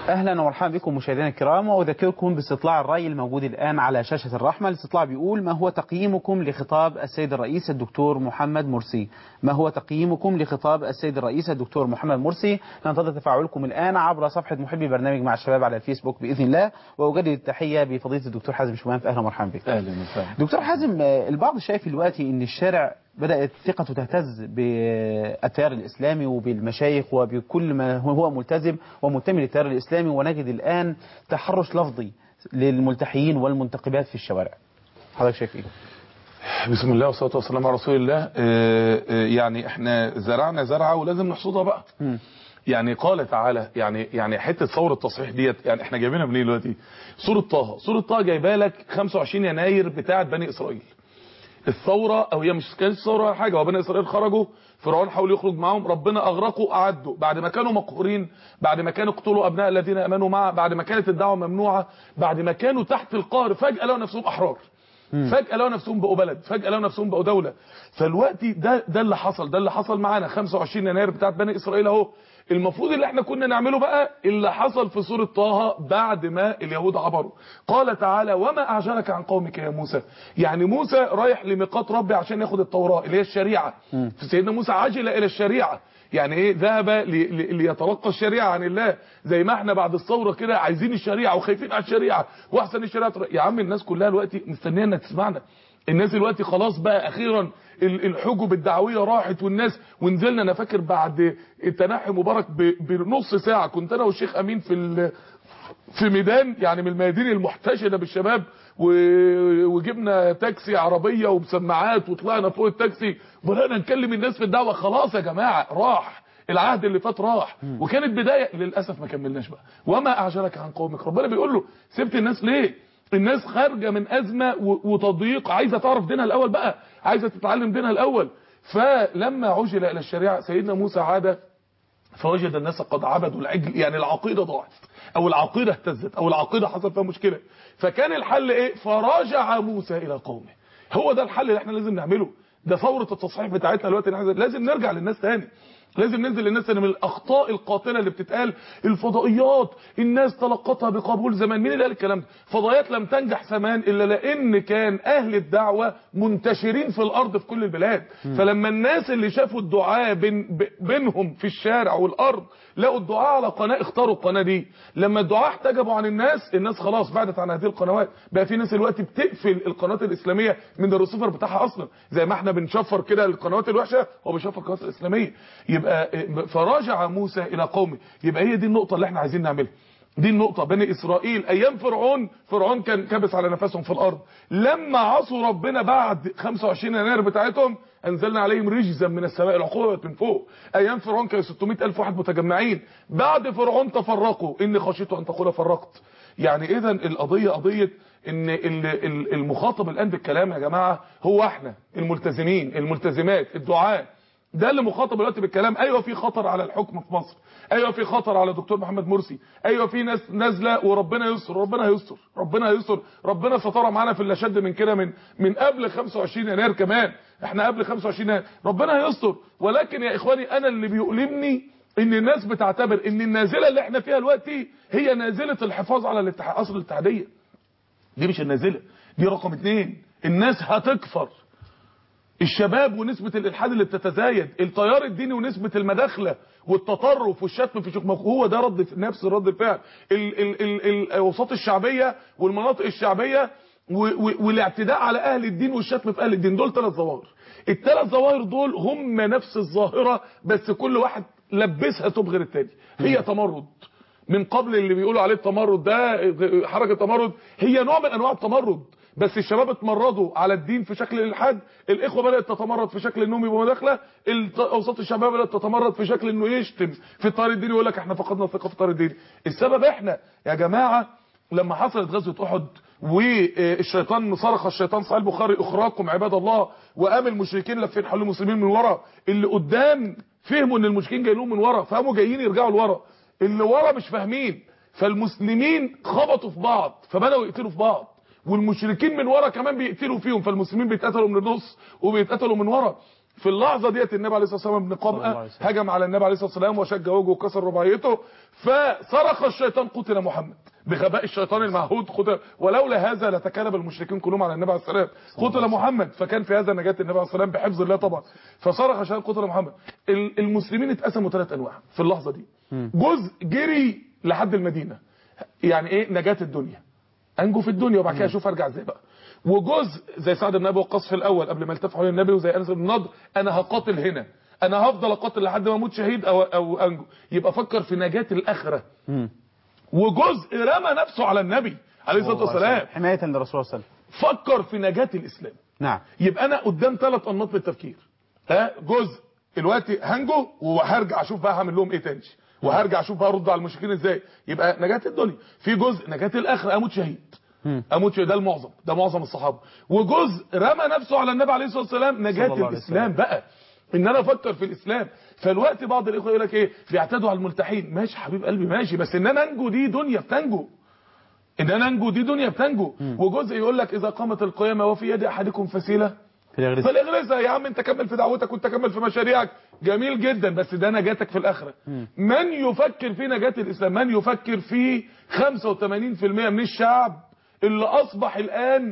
اهلا ومرحبا بكم مشاهدينا الكرام واذكركم باستطلاع الراي الموجود الان على شاشه الرحمه الاستطلاع بيقول ما هو تقييمكم لخطاب السيد الرئيس الدكتور محمد مرسي ما هو تقييمكم لخطاب السيد الرئيس الدكتور محمد مرسي ننتظر تفاعلكم الان عبر صفحه محبي برنامج مع الشباب على الفيسبوك باذن الله واجدد التحيه بفضيله الدكتور حازم شومان اهلا ومرحبا بك اهلا وسهلا دكتور حازم آه، البعض شايف دلوقتي ان الشارع بدأت ثقته تهتز بالتيار الإسلامي وبالمشايخ وبكل ما هو ملتزم ومنتمي للتيار الإسلامي ونجد الآن تحرش لفظي للملتحيين والمنتقبات في الشوارع حضرتك شايف ايه؟ بسم الله والصلاه والسلام على رسول الله آه، آه، يعني احنا زرعنا زرعه ولازم نحصدها بقى مم. يعني قال تعالى يعني يعني حته ثوره التصحيح ديت يعني احنا جايبينها منين دلوقتي سوره طه سوره طه جايبه لك 25 يناير بتاعه بني اسرائيل الثوره او هي مش كانت ثوره ولا حاجه هو بني اسرائيل خرجوا فرعون حاول يخرج معاهم ربنا اغرقوا اعدوا بعد ما كانوا مقهورين بعد ما كانوا اقتلوا ابناء الذين امنوا معه بعد ما كانت الدعوه ممنوعه بعد ما كانوا تحت القهر فجاه لقوا نفسهم احرار فجاه لقوا نفسهم بقوا بلد فجاه لقوا نفسهم بقوا دوله فالوقت ده ده اللي حصل ده اللي حصل معانا 25 يناير بتاعت بني اسرائيل اهو المفروض اللي احنا كنا نعمله بقى اللي حصل في سوره طه بعد ما اليهود عبروا قال تعالى وما اعجلك عن قومك يا موسى يعني موسى رايح لميقات ربي عشان ياخد التوراه اللي هي الشريعه سيدنا موسى عجل الى الشريعه يعني ايه ذهب لي- لي- ليتلقى الشريعه عن الله زي ما احنا بعد الثوره كده عايزين الشريعه وخايفين على الشريعه واحسن الشريعه تر- يا عم الناس كلها دلوقتي مستنيه انها تسمعنا الناس دلوقتي خلاص بقى اخيرا ال- الحجب الدعويه راحت والناس ونزلنا انا فاكر بعد تنحي مبارك ب- بنص ساعه كنت انا والشيخ امين في ال- في ميدان يعني من الميادين المحتشده بالشباب و- وجبنا تاكسي عربيه ومسمعات وطلعنا فوق التاكسي وبدانا نكلم الناس في الدعوه خلاص يا جماعه راح العهد اللي فات راح وكانت بدايه للاسف ما كملناش بقى وما اعجلك عن قومك ربنا بيقول له سبت الناس ليه الناس خارجه من ازمه و- وتضييق عايزه تعرف دينها الاول بقى عايزه تتعلم دينها الاول فلما عجل الى الشريعه سيدنا موسى عاد فوجد الناس قد عبدوا العجل يعني العقيده ضاعت او العقيده اهتزت او العقيده حصل فيها مشكله فكان الحل ايه فرجع موسى الى قومه هو ده الحل اللي احنا لازم نعمله ده ثوره التصحيح بتاعتنا دلوقتي إن إحنا لازم نرجع للناس تاني لازم ننزل للناس تاني من الاخطاء القاتله اللي بتتقال الفضائيات الناس تلقتها بقبول زمان مين اللي قال الكلام ده فضائيات لم تنجح زمان الا لان كان اهل الدعوه منتشرين في الارض في كل البلاد فلما الناس اللي شافوا الدعاء بين ب- بينهم في الشارع والارض لقوا الدعاء على قناه اختاروا القناه دي لما الدعاء احتجبوا عن الناس الناس خلاص بعدت عن هذه القنوات بقى في ناس دلوقتي بتقفل القناه الاسلاميه من الريسيفر بتاعها اصلا زي ما احنا بنشفر كده القنوات الوحشه هو بيشفر القنوات الاسلاميه يبقى فراجع موسى الى قومه يبقى هي دي النقطه اللي احنا عايزين نعملها دي النقطة بني إسرائيل أيام فرعون فرعون كان كبس على نفسهم في الأرض لما عصوا ربنا بعد 25 يناير بتاعتهم أنزلنا عليهم رجزا من السماء العقوبة من فوق أيام فرعون كانوا 600 ألف واحد متجمعين بعد فرعون تفرقوا إني خشيت أن تقول فرقت يعني إذا القضية قضية إن ال- ال- المخاطب الآن بالكلام يا جماعة هو إحنا الملتزمين الملتزمات الدعاة ده اللي مخاطب دلوقتي بالكلام ايوه في خطر على الحكم في مصر ايوه في خطر على دكتور محمد مرسي ايوه في ناس نازله وربنا يستر ربنا هيستر ربنا هيستر ربنا سترى معانا في اللي شد من كده من من قبل 25 يناير كمان احنا قبل 25 يناير ربنا هيستر ولكن يا اخواني انا اللي بيؤلمني ان الناس بتعتبر ان النازله اللي احنا فيها دلوقتي هي نازله الحفاظ على الاتحاد اصل الاتحاديه دي مش النازله دي رقم اتنين الناس هتكفر الشباب ونسبة الإلحاد اللي بتتزايد التيار الديني ونسبة المداخلة والتطرف والشتم في شكل هو ده رد نفس رد الفعل ال- ال- ال- الاوساط الشعبية والمناطق الشعبية و- و- والاعتداء على أهل الدين والشتم في أهل الدين دول ثلاث ظواهر الثلاث ظواهر دول هم نفس الظاهرة بس كل واحد لبسها تبغر التاني هي تمرد من قبل اللي بيقولوا عليه التمرد ده حركه التمرد هي نوع من انواع التمرد بس الشباب اتمردوا على الدين في شكل الالحاد الاخوه بدات تتمرد في شكل انهم يبقوا مداخله الت- اوساط الشباب بدات تتمرد في شكل انه يشتم في الطار الديني ويقول لك احنا فقدنا الثقه في الطار الديني السبب احنا يا جماعه لما حصلت غزوه احد والشيطان صرخ الشيطان صحيح البخاري اخراكم عباد الله وقام المشركين لفين حول المسلمين من ورا اللي قدام فهموا ان المشركين جايين لهم من ورا فقاموا جايين يرجعوا لورا اللي ورا مش فاهمين فالمسلمين خبطوا في بعض فبداوا يقتلوا في بعض والمشركين من ورا كمان بيقتلوا فيهم فالمسلمين بيتقتلوا من النص وبيتقتلوا من ورا في اللحظه ديت النبي عليه الصلاه والسلام ابن صلى الله عليه قمأه وسلم. هجم على النبي عليه الصلاه والسلام وشج وجهه وكسر رباعيته فصرخ الشيطان قتل محمد بغباء الشيطان المعهود قتل ولولا هذا لتكالب المشركين كلهم على النبي عليه الصلاه والسلام قتل محمد فكان في هذا نجاه النبي عليه الصلاه والسلام بحفظ الله طبعا فصرخ الشيطان قتل محمد ال- المسلمين اتقسموا ثلاث انواع في اللحظه دي جزء جري لحد المدينه يعني ايه نجاه الدنيا انجو في الدنيا وبعد كده اشوف ارجع ازاي بقى وجزء زي سعد بن ابي وقاص في الاول قبل ما يلتف حوالين النبي وزي انس بن النضر انا هقاتل هنا انا هفضل اقاتل لحد ما اموت شهيد او او انجو يبقى فكر في نجاه الاخره مم. وجزء رمى نفسه على النبي عليه الصلاه والسلام حمايه للرسول صلى الله عليه وسلم فكر في نجاه الاسلام نعم يبقى انا قدام ثلاث انماط من التفكير ها جزء دلوقتي هنجو وهرجع اشوف بقى هعمل لهم ايه تاني وهرجع اشوف بقى ارد على المشركين ازاي يبقى نجاه الدنيا في جزء نجاه الاخره اموت شهيد اموت شهيد ده المعظم ده معظم الصحابه وجزء رمى نفسه على النبي عليه الصلاه والسلام نجاه صلى الله عليه الاسلام بقى ان انا افكر في الاسلام فالوقت بعض الاخوه يقول لك ايه بيعتدوا على الملتحين ماشي حبيب قلبي ماشي بس ان انا انجو دي دنيا بتنجو ان انا انجو دي دنيا بتنجو وجزء يقول لك اذا قامت القيامه وفي يد احدكم فسيله في الإغريق. فالاغرسها يا عم انت كمل في دعوتك وانت كمل في مشاريعك جميل جدا بس ده نجاتك في الاخره من يفكر في نجاه الاسلام من يفكر في 85% من الشعب اللي اصبح الان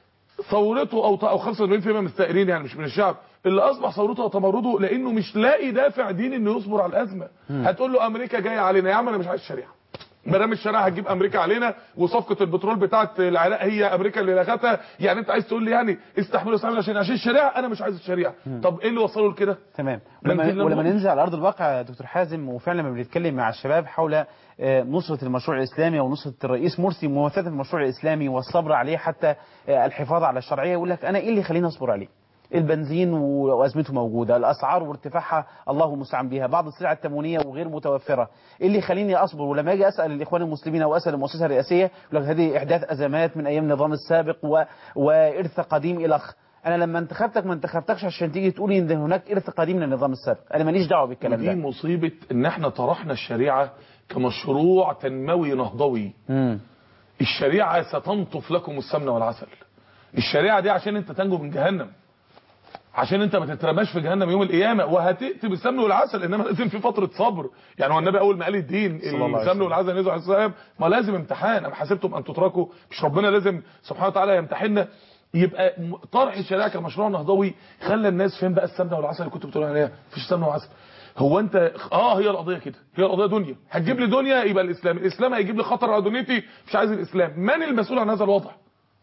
ثورته او او 85% من الثائرين يعني مش من الشعب اللي اصبح ثورته وتمرده لانه مش لاقي دافع ديني انه يصبر على الازمه هتقول له امريكا جايه علينا يا عم انا مش عايز الشريعه ما دام الشريعه هتجيب امريكا علينا وصفقه البترول بتاعه العراق هي امريكا اللي لغتها يعني انت عايز تقول لي يعني استحملوا استحملوا عشان عشان الشريعه انا مش عايز الشريعه طب ايه اللي وصله لكده تمام لكن ولما, لما- ولما ننزل على ارض الواقع يا دكتور حازم وفعلا لما بنتكلم مع الشباب حول آه، نصرة المشروع الإسلامي ونصرة الرئيس مرسي ومماثلة المشروع الإسلامي والصبر عليه حتى آه، الحفاظ على الشرعية يقول لك أنا إيه اللي يخليني أصبر عليه البنزين وازمته موجوده الاسعار وارتفاعها الله المستعان بها بعض السلع التموينيه وغير متوفره ايه اللي يخليني اصبر ولما اجي اسال الاخوان المسلمين او اسال المؤسسه الرئاسيه يقول لك هذه احداث ازمات من ايام النظام السابق و... وارث قديم الى اخ انا لما انتخبتك ما انتخبتكش عشان تيجي تقولي ان هناك ارث قديم من النظام السابق انا ماليش دعوه بالكلام دي ده مصيبه ان احنا طرحنا الشريعه كمشروع تنموي نهضوي امم الشريعه ستنطف لكم السمن والعسل الشريعه دي عشان انت تنجو من جهنم عشان انت ما تترماش في جهنم يوم القيامه وهتاتي بالسمن والعسل انما لازم في فتره صبر يعني هو النبي اول ما قال الدين صلى الله عليه السمن وسلم. والعسل نزلوا عليه السلام ما لازم امتحان ام حسبتم ان تتركوا مش ربنا لازم سبحانه وتعالى يمتحننا يبقى م- طرح الشريعه كمشروع نهضوي خلى الناس فين بقى السمنه والعسل اللي كنت بتقول عليها مفيش سمنه وعسل هو انت اه هي القضيه كده هي القضيه دنيا هتجيب لي دنيا يبقى الاسلام الاسلام هيجيب لي خطر على دنيتي مش عايز الاسلام من المسؤول عن هذا الوضع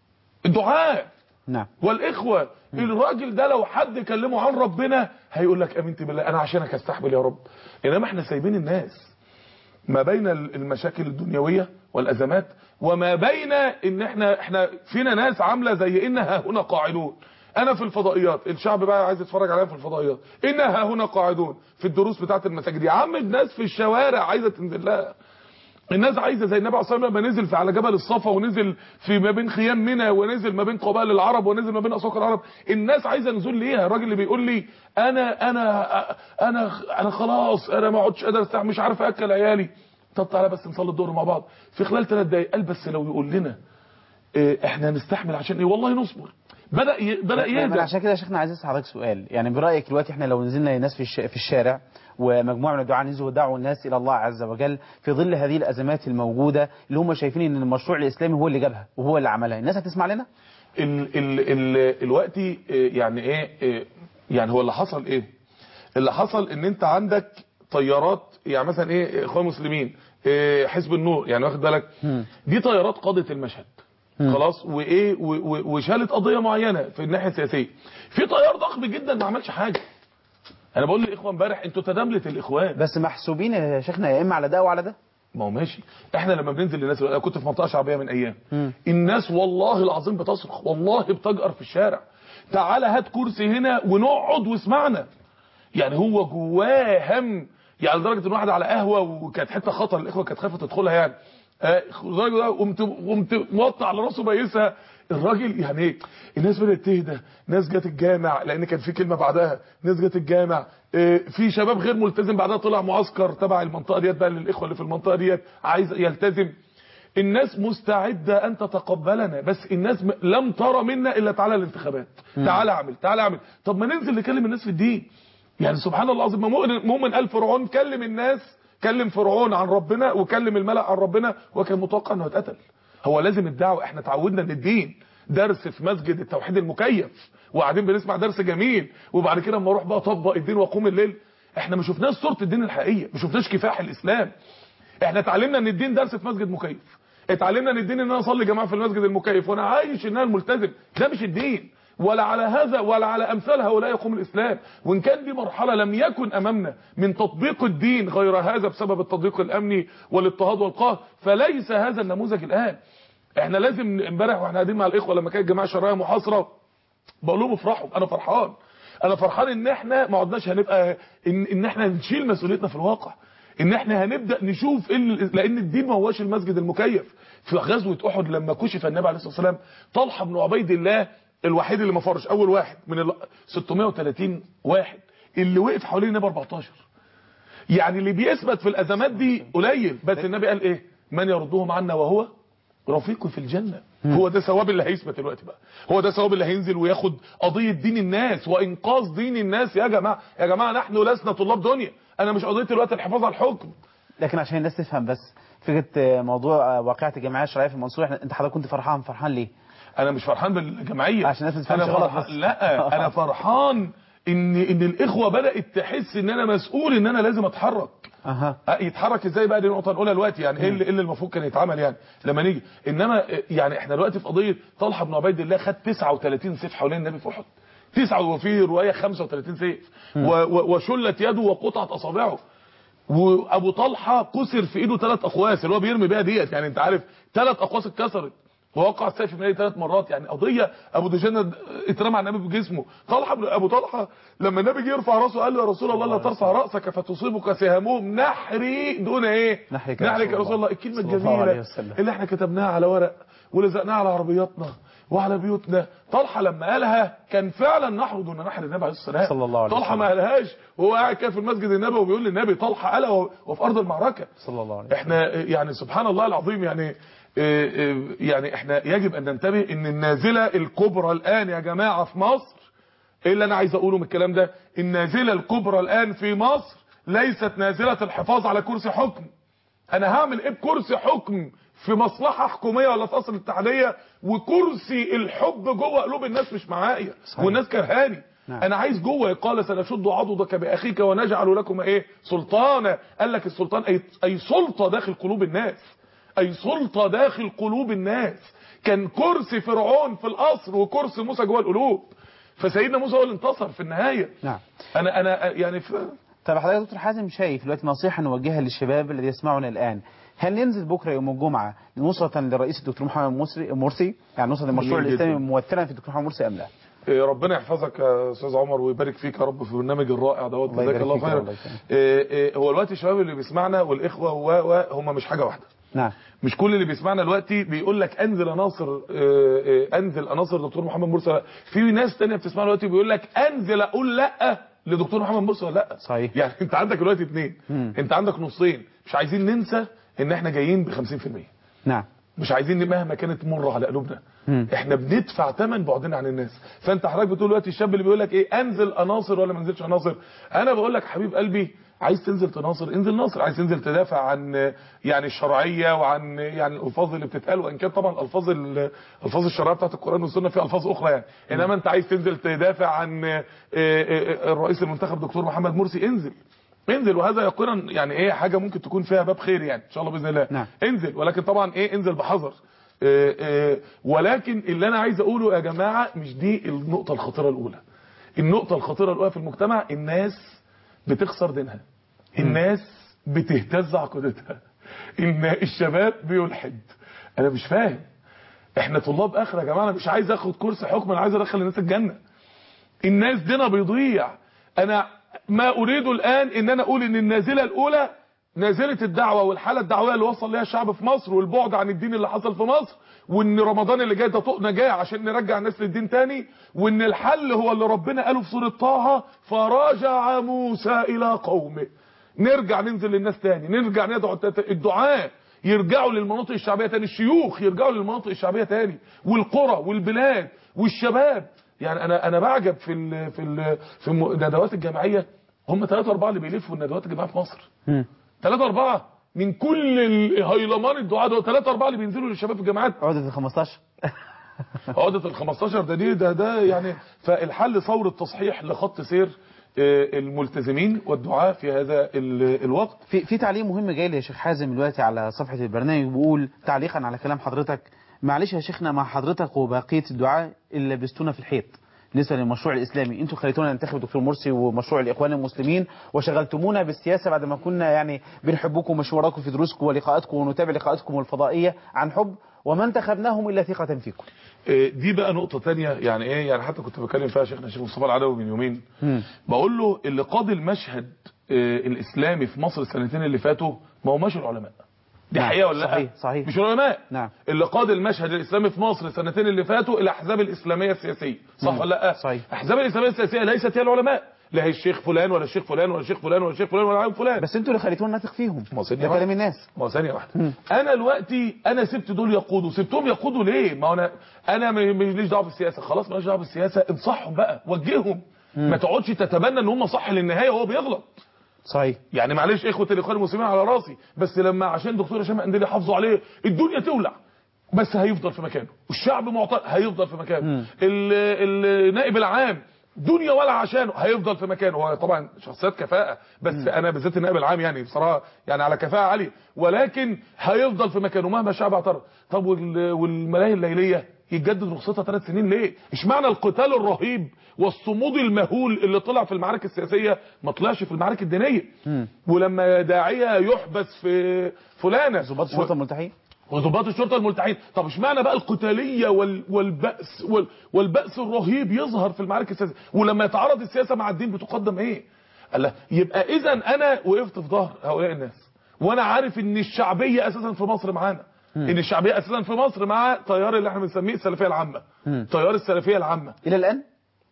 الدعاء نعم والاخوه الراجل ده لو حد كلمه عن ربنا هيقول لك امنت بالله انا عشانك استحمل يا رب انما احنا سايبين الناس ما بين المشاكل الدنيويه والازمات وما بين ان احنا احنا فينا ناس عامله زي انها هنا قاعدون انا في الفضائيات الشعب بقى عايز يتفرج عليا في الفضائيات انها هنا قاعدون في الدروس بتاعه المساجد يا عم الناس في الشوارع عايزه تنزل لها الناس عايزه زي النبي عليه الصلاه والسلام لما نزل في على جبل الصفا ونزل في ما بين خيام منى ونزل ما بين قبائل العرب ونزل ما بين اسواق العرب الناس عايزه نزول ليها الراجل اللي بيقول لي انا انا انا انا خلاص انا ما اقعدش قادر استحمل مش عارف اكل عيالي طب تعالى بس نصلي الظهر مع بعض في خلال ثلاث دقايق قال بس لو يقول لنا إيه، احنا هنستحمل عشان ايه والله نصبر بدا ي... بدا ما أنا يهدى عشان كده يا شيخنا عايز اسال حضرتك سؤال يعني برايك دلوقتي احنا لو نزلنا للناس في الش- في الشارع ومجموعه من الدعاء نزلوا ودعوا الناس الى الله عز وجل في ظل هذه الازمات الموجوده اللي هم شايفين ان المشروع الاسلامي هو اللي جابها وهو اللي عملها الناس هتسمع لنا ال ال ال الوقتي إيه، يعني ايه إيه، يعني هو اللي حصل ايه اللي حصل ان انت عندك طيارات يعني مثلا ايه اخوان مسلمين إيه حزب النور يعني واخد بالك دي طيارات قادت المشهد خلاص وايه و- و- وشالت قضيه معينه في الناحيه السياسيه في طيار ضخم جدا ما عملش حاجه انا بقول للاخوه امبارح انتوا تدامله الاخوان بس محسوبين يا شيخنا يا اما على ده وعلى ده ما هو ماشي احنا لما بننزل للناس انا كنت في منطقه شعبيه من ايام مم. الناس والله العظيم بتصرخ والله بتجأر في الشارع تعالى هات كرسي هنا ونقعد واسمعنا يعني هو جواه هم يعني لدرجه ان واحد على قهوه وكانت حته خطر الاخوه كانت خايفه تدخلها يعني آه، الراجل ده قمت قمت موطي على راسه بايسها الراجل يعني ايه الناس بدات تهدى ناس جت الجامع لان كان في كلمه بعدها ناس جت الجامع آه، في شباب غير ملتزم بعدها طلع معسكر تبع المنطقه ديت بقى للاخوه اللي في المنطقه ديت عايز يلتزم الناس مستعدة ان تتقبلنا بس الناس م- لم ترى منا الا تعالى الانتخابات تعالى اعمل تعالى اعمل طب ما ننزل نكلم الناس في الدين يعني سبحان الله العظيم ما مؤمن مؤمن قال فرعون كلم الناس كلم فرعون عن ربنا وكلم الملأ عن ربنا وكان متوقع انه يتقتل هو لازم الدعوة احنا تعودنا ان الدين درس في مسجد التوحيد المكيف وقاعدين بنسمع درس جميل وبعد كده اما اروح بقى اطبق الدين واقوم الليل احنا ما شفناش صورة الدين الحقيقية ما شفناش كفاح الاسلام احنا اتعلمنا ان الدين درس في مسجد مكيف اتعلمنا ان الدين ان انا اصلي جماعه في المسجد المكيف وانا عايش ان انا الملتزم ده مش الدين ولا على هذا ولا على امثال هؤلاء يقوم الاسلام وان كان دي مرحله لم يكن امامنا من تطبيق الدين غير هذا بسبب التضييق الامني والاضطهاد والقهر فليس هذا النموذج الان احنا لازم امبارح واحنا قاعدين مع الاخوه لما كانت الجماعه الشرعيه محاصره بقول لهم افرحوا انا فرحان انا فرحان ان احنا ما عدناش هنبقى ان, ان احنا نشيل مسؤوليتنا في الواقع ان احنا هنبدا نشوف إن لان الدين ما هوش المسجد المكيف في غزوه احد لما كشف النبي عليه الصلاه والسلام طلحه بن عبيد الله الوحيد اللي ما فرش اول واحد من ال 630 واحد اللي وقف حوالين النبي 14 يعني اللي بيثبت في الازمات دي قليل بس النبي قال ايه من يردهم عنا وهو رفيقي في الجنة هو ده ثواب اللي هيثبت دلوقتي بقى هو ده ثواب اللي هينزل وياخد قضية دين الناس وانقاذ دين الناس يا جماعة يا جماعة نحن لسنا طلاب دنيا انا مش قضية الوقت الحفاظ على الحكم لكن عشان الناس تفهم بس فكره آه، موضوع آه، واقعه الجمعيه الشرعيه في المنصوره إحنا- انت حضرتك كنت فرحان فرحان ليه؟ انا مش فرحان بالجمعيه عشان الناس ما تفهمش انا غلط فرحان بس. لا انا فرحان ان ان الاخوه بدات تحس ان انا مسؤول ان انا لازم اتحرك اها أه، يتحرك ازاي بقى دي النقطه الاولى دلوقتي يعني ايه اللي, إيه اللي المفروض كان يتعمل يعني لما نيجي انما آه، يعني احنا دلوقتي في قضيه طلحه بن عبيد الله خد 39 سيف حوالين النبي في احد تسعة وفي روايه 35 سيف و- و- وشلت يده وقطعت اصابعه وابو طلحه كسر في ايده ثلاث اقواس اللي هو بيرمي بيها ديت يعني انت عارف ثلاث اقواس اتكسرت ووقع السيف من ايديه ثلاث مرات يعني قضيه ابو دجانه اترمى على النبي بجسمه طلحه بن ابو طلحه لما النبي جه يرفع راسه قال له يا رسول الله لا ترفع راسك فتصيبك سهامهم نحري دون ايه نحرك يا نحرك رسول يا رسول الله. الله الكلمه صلى الله عليه الجميله وسلم. اللي احنا كتبناها على ورق ولزقناها على عربياتنا وعلى بيوتنا طلحه لما قالها كان فعلا نحر دون نحر النبي عليه الصلاه والسلام صلى الله عليه طلحه وسلم. ما قالهاش وهو قاعد كده في المسجد النبوي وبيقول للنبي طلحه قالها وهو- وفي ارض المعركه صلى الله عليه وسلم احنا يعني سبحان الله العظيم يعني اه، اه، يعني احنا يجب ان ننتبه ان النازله الكبرى الان يا جماعه في مصر ايه اللي انا عايز اقوله من الكلام ده النازله الكبرى الان في مصر ليست نازله الحفاظ على كرسي حكم انا هعمل ايه بكرسي حكم في مصلحه حكوميه ولا في اصل الاتحاديه وكرسي الحب جوه قلوب الناس مش معايا صحيح. والناس كرهاني نعم. انا عايز جوه قال سنشد عضدك باخيك ونجعل لكم ايه سلطانا قال لك السلطان اي اي سلطه داخل قلوب الناس اي سلطه داخل قلوب الناس كان كرسي فرعون في القصر وكرسي موسى جوه القلوب فسيدنا موسى هو اللي انتصر في النهايه نعم انا انا يعني ف... طب حضرتك يا دكتور حازم شايف دلوقتي نصيحة نوجهها للشباب الذي يسمعنا الآن هل ننزل بكرة يوم الجمعة نصرة للرئيس الدكتور محمد مرسي مرسي يعني نصرة للمشروع جميل الإسلامي جدا. ممثلا في الدكتور محمد مرسي أم لا؟ إيه، ربنا يحفظك يا استاذ عمر ويبارك فيك يا رب في البرنامج الرائع دوت الله جزاك يبارك الله فيك يا خيرا رب، الله يكرمك. إيه، إيه، هو دلوقتي الشباب اللي بيسمعنا والاخوه و- و- هم مش حاجه واحده نعم مش كل اللي بيسمعنا دلوقتي بيقول لك انزل عناصر آه، آه، انزل عناصر دكتور محمد مرسي في ناس تانية بتسمعنا دلوقتي بيقول لك انزل اقول لا لدكتور محمد مرسي ولا لا صحيح. يعني انت عندك دلوقتي اتنين مم. انت عندك نصين مش عايزين ننسى ان احنا جايين ب 50% نعم مش عايزين مهما كانت مره على قلوبنا مم. احنا بندفع ثمن بعدنا عن الناس فانت حضرتك بتقول دلوقتي الشاب اللي بيقول لك ايه انزل عناصر ولا ما انزلش عناصر انا بقول لك حبيب قلبي عايز تنزل تناصر انزل ناصر عايز تنزل تدافع عن يعني الشرعيه وعن يعني الالفاظ اللي بتتقال وان كان طبعا الفاظ ال- الفاظ الشرعيه بتاعت القران والسنه في الفاظ اخرى يعني انما انت عايز تنزل تدافع عن آه، آه، الرئيس المنتخب دكتور محمد مرسي انزل انزل وهذا يقينا يعني ايه حاجه ممكن تكون فيها باب خير يعني ان شاء الله باذن الله نعم. انزل ولكن طبعا ايه انزل بحذر آه، آه، ولكن اللي انا عايز اقوله يا جماعه مش دي النقطه الخطيره الاولى النقطه الخطيره الاولى في المجتمع الناس بتخسر دينها الناس بتهتز عقيدتها ان الشباب بيلحد انا مش فاهم احنا طلاب اخره يا جماعه انا مش عايز اخد كورس حكم انا عايز ادخل الناس الجنه الناس دينا بيضيع انا ما اريد الان ان انا اقول ان النازله الاولى نازله الدعوه والحاله الدعويه اللي وصل ليها الشعب في مصر والبعد عن الدين اللي حصل في مصر وان رمضان اللي جاي ده طوق نجاه عشان نرجع الناس للدين تاني وان الحل هو اللي ربنا قاله في سوره طه فرجع موسى الى قومه نرجع ننزل للناس تاني نرجع ندعو الت- الدعاء يرجعوا للمناطق الشعبيه تاني الشيوخ يرجعوا للمناطق الشعبيه تاني والقرى والبلاد والشباب يعني انا انا بعجب في ال في ال في الندوات الجامعيه هم ثلاثة أربعة اللي بيلفوا الندوات الجامعيه في مصر مم. ثلاثة أربعة من كل الهيلمان الدعاء دول ثلاثة أربعة اللي بينزلوا للشباب في الجامعات عقدة ال 15 عقدة ال 15 ده دي ده ده يعني فالحل ثورة تصحيح لخط سير آه، الملتزمين والدعاة في هذا ال- الوقت في في تعليق مهم جاي لي يا شيخ حازم دلوقتي على صفحة البرنامج بيقول تعليقا على كلام حضرتك معلش يا شيخنا مع حضرتك وبقية الدعاء اللي لبستونا في الحيط بالنسبة للمشروع الإسلامي انتوا خليتونا ننتخب الدكتور مرسي ومشروع الإخوان المسلمين وشغلتمونا بالسياسة بعد ما كنا يعني بنحبكم ومشواراتكم في دروسكم ولقاءاتكم ونتابع لقاءاتكم الفضائية عن حب وما انتخبناهم إلا ثقة فيكم آه، دي بقى نقطة تانية يعني ايه يعني حتى كنت بكلم فيها شيخنا الشيخ مصطفى العدوي من يومين مم. بقول له اللي قاد المشهد آه، الإسلامي في مصر السنتين اللي فاتوا ما هماش العلماء دي نعم، حقيقة ولا لا صحيح، صحيح. مش العلماء نعم. اللي قاد المشهد الإسلامي في مصر السنتين اللي فاتوا الأحزاب الإسلامية السياسية صح مم. ولا لا صحيح. الأحزاب الإسلامية السياسية ليست هي العلماء لا هي الشيخ فلان ولا الشيخ فلان ولا الشيخ فلان ولا الشيخ فلان ولا العالم فلان بس انتوا اللي خليتونا نثق فيهم ما هو ثانية ده واحدة. كلام الناس ما هو ثانية واحدة أنا دلوقتي أنا سبت دول يقودوا سبتهم يقودوا ليه؟ ما هو أنا أنا م- ماليش دعوة بالسياسة خلاص ماليش دعوة بالسياسة انصحهم بقى وجههم ما تقعدش تتبنى إن هم صح للنهاية وهو بيغلط صحيح يعني معلش إخوة الإخوان المسلمين على راسي بس لما عشان دكتور هشام قنديل يحافظوا عليه الدنيا تولع بس هيفضل في مكانه والشعب معترض هيفضل في مكانه ال- النائب العام دنيا ولا عشانه هيفضل في مكانه هو طبعا شخصيات كفاءة بس انا بالذات النائب العام يعني بصراحة يعني على كفاءة عالية ولكن هيفضل في مكانه مهما الشعب اعترض طب وال- والملاهي الليلية يتجدد رخصتها ثلاث سنين ليه اشمعنى القتال الرهيب والصمود المهول اللي طلع في المعارك السياسية ما طلعش في المعارك الدينية ولما داعية يحبس في فلانة ضباط الشرطة الملتحين وضباط الشرطه الملتحين طب اشمعنى بقى القتاليه وال... والبأس وال... والبأس الرهيب يظهر في المعارك السياسيه ولما يتعارض السياسه مع الدين بتقدم ايه قال لا يبقى اذا انا وقفت في ظهر هؤلاء الناس وانا عارف ان الشعبيه اساسا في مصر معانا ان الشعبيه اساسا في مصر مع تيار اللي احنا بنسميه السلفيه العامه تيار السلفيه العامه إلى الآن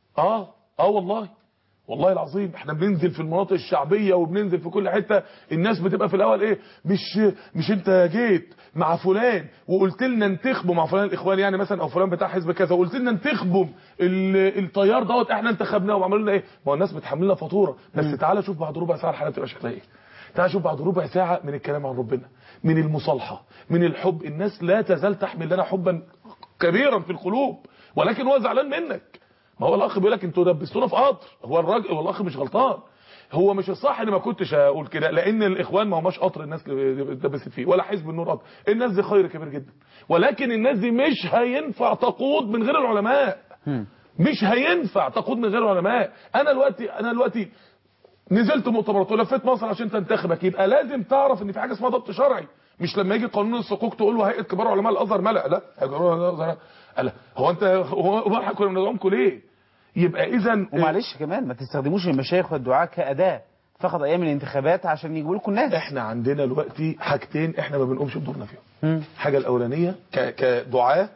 اه اه والله والله العظيم احنا بننزل في المناطق الشعبيه وبننزل في كل حته الناس بتبقى في الاول ايه مش مش انت جيت مع فلان وقلت لنا انتخبوا مع فلان الاخوان يعني مثلا او فلان بتاع حزب كذا وقلت لنا انتخبوا ال- التيار دوت احنا انتخبناه وعملوا لنا ايه ما هو الناس بتحمل لنا فاتوره بس تعالى شوف بعد ربع ساعه الحاله بتبقى شكلها ايه تعالى شوف بعد ربع ساعه من الكلام عن ربنا من المصالحه من الحب الناس لا تزال تحمل لنا حبا كبيرا في القلوب ولكن هو زعلان منك ما هو الاخ بيقول لك انتوا دبستونا في قطر هو الراجل هو الاخ مش غلطان هو مش الصح ان ما كنتش اقول كده لان الاخوان ما هماش قطر الناس اللي اتدبست فيه ولا حزب النور قطر الناس دي خير كبير جدا ولكن الناس دي مش هينفع تقود من غير العلماء مش هينفع تقود من غير العلماء انا دلوقتي انا دلوقتي نزلت مؤتمرات ولفيت مصر عشان تنتخبك يبقى لازم تعرف ان في حاجه اسمها ضبط شرعي مش لما يجي قانون الصكوك تقول له هيئه كبار علماء الازهر ملأ لا هيئة كبار علماء الازهر لا هو انت هو هو احنا كنا بندعمكم ليه يبقى اذا ومعلش كمان ما تستخدموش المشايخ والدعاة كأداة فقط أيام الانتخابات عشان يجيبوا لكم الناس احنا عندنا دلوقتي حاجتين احنا ما بنقومش بدورنا فيهم مم. الحاجه الاولانيه ك- كدعاه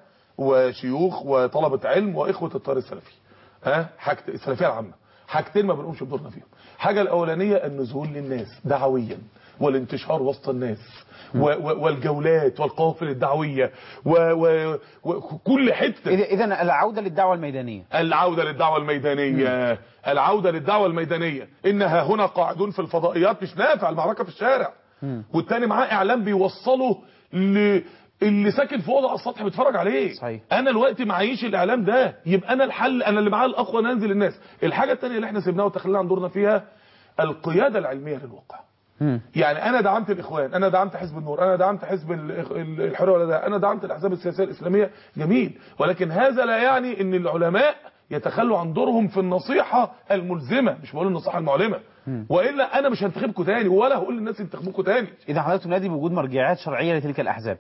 وشيوخ وطلبه علم واخوه الطار السلفي ها حاجه السلفيه العامه حاجتين ما بنقومش بدورنا فيهم الحاجه الاولانيه النزول للناس دعويا والانتشار وسط الناس و و والجولات والقوافل الدعويه و- و- وكل حته إذا إذا العودة للدعوة الميدانية العودة للدعوة الميدانية العودة للدعوة الميدانية إنها هنا قاعدون في الفضائيات مش نافع المعركة في الشارع والتاني معاه إعلام بيوصله ل... اللي ساكن في اوضه على السطح بيتفرج عليه صحيح. انا دلوقتي معيش الاعلام ده يبقى انا الحل انا اللي معاه الاقوى ننزل الناس الحاجه الثانيه اللي احنا سيبناها وتخلينا عن دورنا فيها القياده العلميه للواقع مم. يعني انا دعمت الاخوان انا دعمت حزب النور انا دعمت حزب ال- ال- الحريه والعداله انا دعمت الاحزاب السياسيه الاسلاميه جميل ولكن هذا لا يعني ان العلماء يتخلوا عن دورهم في النصيحه الملزمه مش بقول النصيحه المعلمه والا انا مش هنتخبكم تاني ولا هقول للناس انتخبوكوا تاني إذا حضرتك تنادي بوجود مرجعيات شرعية لتلك الأحزاب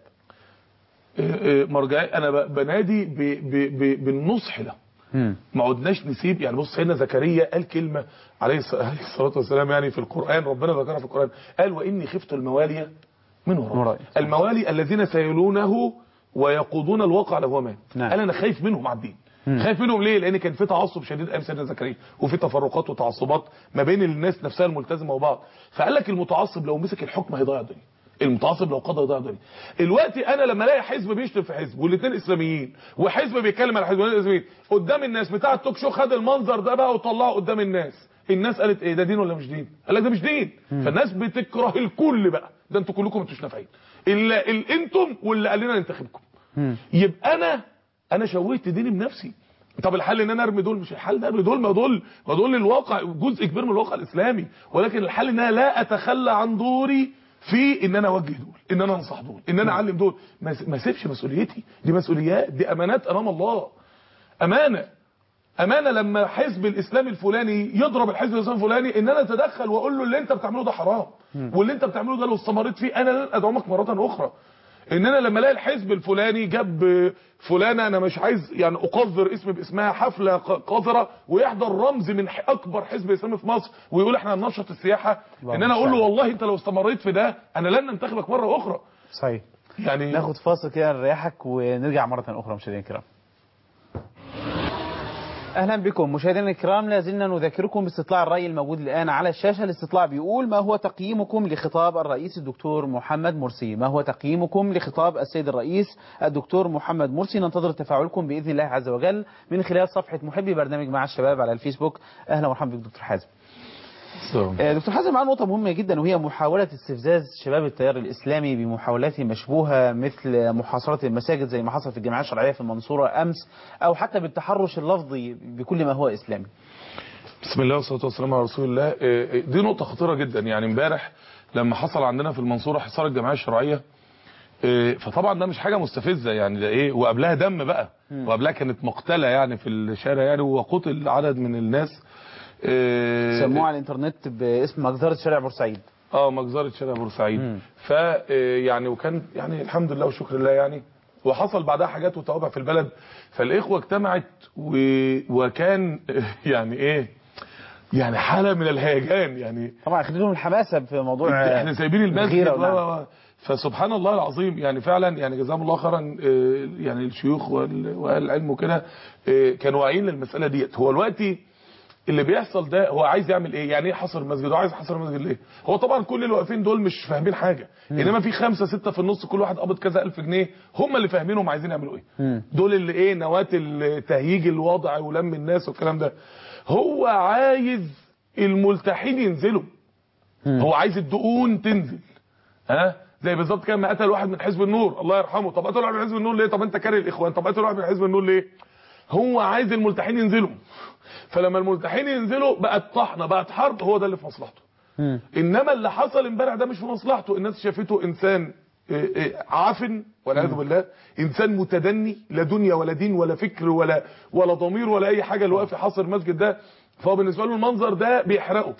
إيه إيه مرجعي انا ب- بنادي ب- ب- ب- بالنصح ده مم. ما عدناش نسيب يعني بص سيدنا زكريا قال كلمة عليه الص- عليه الصلاة والسلام يعني في القرآن ربنا ذكرها في القرآن قال وإني خفت الموالي من ورائي. ورائي الموالي الذين سيلونه ويقودون الواقع لو هو مات نعم. قال أنا خايف منهم على الدين خايف منهم ليه لأن كان في تعصب شديد أيام سيدنا زكريا وفي تفرقات وتعصبات ما بين الناس نفسها الملتزمة وبعض فقال لك المتعصب لو مسك الحكم هيضيع الدنيا المتعصب لو قضى يضيع الدنيا دلوقتي انا لما الاقي حزب بيشتم في حزب والاثنين اسلاميين وحزب بيتكلم على حزب والاثنين اسلاميين قدام الناس بتاع التوك شو خد المنظر ده بقى وطلعه قدام الناس الناس قالت ايه ده دين ولا مش دين قال لك ده مش دين فالناس بتكره الكل بقى ده انتوا كلكم انتوش نافعين الا ال- انتم واللي قال لنا ننتخبكم يبقى انا انا شوهت ديني بنفسي طب الحل ان انا ارمي دول مش الحل ده ارمي دول ما دول ما دول الواقع جزء كبير من الواقع الاسلامي ولكن الحل ان انا لا اتخلى عن دوري في ان انا اوجه دول ان انا انصح دول ان انا اعلم دول ما ما اسيبش مسؤوليتي دي مسؤوليات دي امانات امام الله امانه امانه لما حزب الاسلام الفلاني يضرب الحزب الاسلامي الفلاني ان انا اتدخل واقول له اللي انت بتعمله ده حرام واللي انت بتعمله ده لو استمريت فيه انا لن ادعمك مره اخرى ان انا لما الاقي الحزب الفلاني جاب فلانه انا مش عايز يعني اقذر اسم باسمها حفله ق- قذره ويحضر رمز من ح- اكبر حزب اسلامي في مصر ويقول احنا هننشط السياحه ان انا اقول له والله انت لو استمريت في ده انا لن انتخبك مره اخرى صحيح يعني ناخد فاصل كده نريحك ونرجع مرة أخرى مشاهدينا الكرام أهلا بكم مشاهدينا الكرام لا زلنا نذكركم باستطلاع الرأي الموجود الآن على الشاشة الاستطلاع بيقول ما هو تقييمكم لخطاب الرئيس الدكتور محمد مرسي ما هو تقييمكم لخطاب السيد الرئيس الدكتور محمد مرسي ننتظر تفاعلكم بإذن الله عز وجل من خلال صفحة محبي برنامج مع الشباب على الفيسبوك أهلا ومرحبا بك دكتور حازم آه، دكتور حازم معنا نقطة مهمة جدا وهي محاولة استفزاز شباب التيار الإسلامي بمحاولات مشبوهة مثل محاصرة المساجد زي ما حصل في الجمعية الشرعية في المنصورة أمس أو حتى بالتحرش اللفظي بكل ما هو إسلامي بسم الله والصلاه والسلام على رسول الله آه، آه، دي نقطه خطيره جدا يعني امبارح لما حصل عندنا في المنصوره حصار الجمعيه الشرعيه آه، فطبعا ده مش حاجه مستفزه يعني ده ايه وقبلها دم بقى وقبلها كانت مقتله يعني في الشارع يعني وقتل عدد من الناس آه، سموه على الإنترنت باسم مجزرة شارع بورسعيد اه مجزرة شارع بورسعيد ف آه، يعني وكان يعني الحمد لله وشكر لله يعني وحصل بعدها حاجات وتوابع في البلد فالاخوه اجتمعت و... وكان يعني ايه يعني حاله من الهيجان يعني طبعا خليهم الحماسة في موضوع احنا سايبين المسجد الغيرة و- ونعم. و- و- فسبحان الله العظيم يعني فعلا يعني جزاهم الله خيرا آه، يعني الشيوخ وال- واهل العلم وكده آه، كانوا واعيين للمساله ديت هو دلوقتي اللي بيحصل ده هو عايز يعمل ايه يعني ايه حصر المسجد هو عايز يحصر المسجد ليه هو طبعا كل اللي واقفين دول مش فاهمين حاجه انما في خمسة ستة في النص كل واحد قبض كذا الف جنيه هم اللي فاهمين هم عايزين يعملوا ايه دول اللي ايه نواه التهييج الوضع ولم الناس والكلام ده هو عايز الملتحين ينزلوا هو عايز الدقون تنزل ها زي بالظبط كده ما قتل واحد من حزب النور الله يرحمه طب قتل واحد من حزب النور ليه طب انت كاره الاخوان طب قتل واحد من حزب النور ليه هو عايز الملتحين ينزلوا فلما الملتحين ينزلوا بقت طحنه بقت حرب هو ده اللي في مصلحته انما اللي حصل امبارح ده مش في مصلحته الناس شافته انسان آه، آه، عافن والعياذ بالله انسان متدني لا دنيا ولا دين ولا فكر ولا ولا ضمير ولا اي حاجه اللي واقف يحاصر المسجد ده فهو بالنسبه له المنظر ده بيحرقه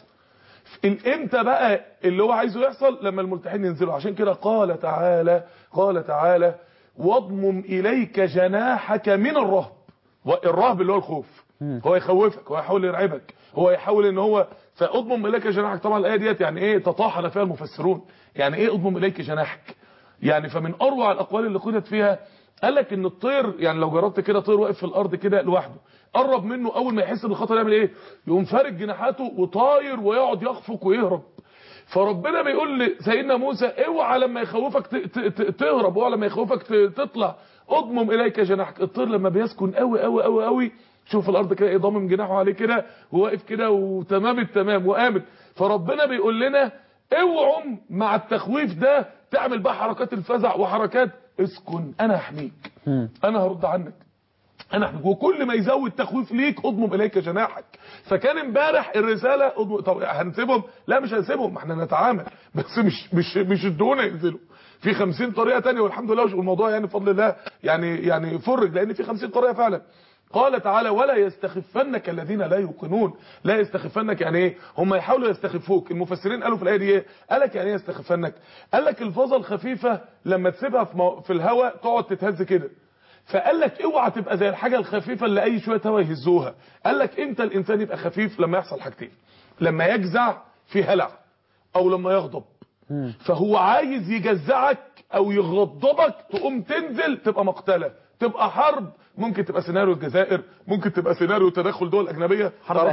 الامتى بقى اللي هو عايزه يحصل لما الملتحين ينزلوا عشان كده قال تعالى قال تعالى واضمم اليك جناحك من الرهب الرهب اللي هو الخوف هو يخوفك هو يحاول يرعبك هو يحاول ان هو فاضمم اليك جناحك طبعا الايه ديت يعني ايه تطاحن فيها المفسرون يعني ايه اضمم اليك جناحك يعني فمن اروع الاقوال اللي قيلت فيها قال لك ان الطير يعني لو جربت كده طير واقف في الارض كده لوحده قرب منه اول ما يحس بالخطر يعمل ايه يقوم فارد جناحاته وطاير ويقعد يخفق ويهرب فربنا بيقول لسيدنا موسى اوعى لما يخوفك ت- ت- ت- تهرب اوعى لما يخوفك ت- تطلع اضمم اليك جناحك الطير لما بيسكن قوي قوي قوي قوي شوف الارض كده ايه ضامم جناحه عليه كده وواقف كده وتمام التمام وامن فربنا بيقول لنا اوعوا مع التخويف ده تعمل بقى حركات الفزع وحركات اسكن انا هحميك انا هرد عنك انا أحميك. وكل ما يزود تخويف ليك اضمم اليك جناحك فكان امبارح الرساله اضمم طب هنسيبهم لا مش هنسيبهم احنا نتعامل بس مش مش مش ادونا ينزلوا في 50 طريقه تانية والحمد لله والموضوع يعني بفضل الله يعني يعني فرج لان في 50 طريقه فعلا قال تعالى ولا يستخفنك الذين لا يوقنون لا يستخفنك يعني ايه هم يحاولوا يستخفوك المفسرين قالوا في الايه دي ايه قال لك يعني ايه يستخفنك قال لك الفظه الخفيفه لما تسيبها في, مو... في الهواء تقعد تتهز كده فقال لك اوعى تبقى زي الحاجه الخفيفه اللي اي شويه هوا يهزوها قال لك امتى الانسان يبقى خفيف لما يحصل حاجتين لما يجزع في هلع او لما يغضب فهو عايز يجزعك او يغضبك تقوم تنزل تبقى مقتله تبقى حرب ممكن تبقى سيناريو الجزائر ممكن تبقى سيناريو تدخل دول اجنبيه حرب تعرف- أهلية.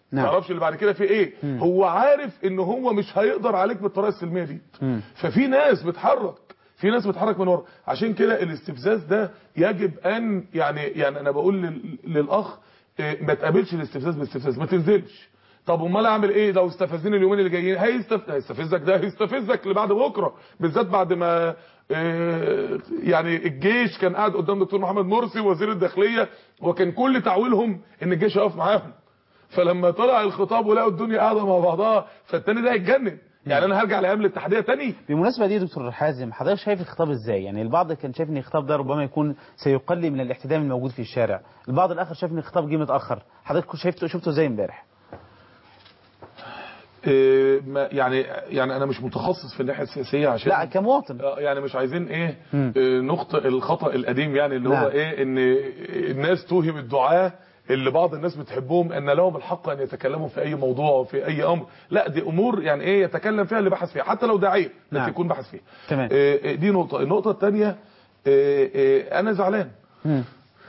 نعم. ما يعرفش اللي بعد كده في ايه هو عارف ان هو مش هيقدر عليك بالطريقه السلميه دي ففي ناس بتحرك في ناس بتحرك من ورا عشان كده الاستفزاز ده يجب ان يعني يعني انا بقول لل- للاخ إيه، ما تقابلش الاستفزاز بالاستفزاز ما تنزلش طب امال اعمل ايه لو استفزني اليومين اللي جايين هيستف... هيستفزك ده هيستفزك لبعد بكره بالذات بعد ما آه، يعني الجيش كان قاعد قدام دكتور محمد مرسي وزير الداخليه وكان كل تعويلهم ان الجيش يقف معاهم فلما طلع الخطاب ولقوا الدنيا قاعده مع بعضها فالتاني ده هيتجنن يعني انا هرجع لايام الاتحاديه تاني بالمناسبة دي يا دكتور حازم حضرتك شايف الخطاب ازاي يعني البعض كان شايف ان الخطاب ده ربما يكون سيقلل من الاحتدام الموجود في الشارع البعض الاخر شايف ان الخطاب جه متاخر حضرتك كنت شايفته شفته ازاي امبارح آه، ما- يعني يعني انا مش متخصص في الناحيه السياسيه عشان لا كمواطن آه، يعني مش عايزين ايه مم. آه، نخطئ الخطأ القديم يعني اللي هو نعم. ايه ان الناس توهم الدعاة اللي بعض الناس بتحبهم ان لهم الحق ان يتكلموا في اي موضوع وفي اي امر لا دي امور يعني ايه يتكلم فيها اللي بحث فيها حتى لو داعيه بس نعم. يكون بحث فيها تمام. آه، آه، دي نقطة النقطة الثانية انا زعلان مم.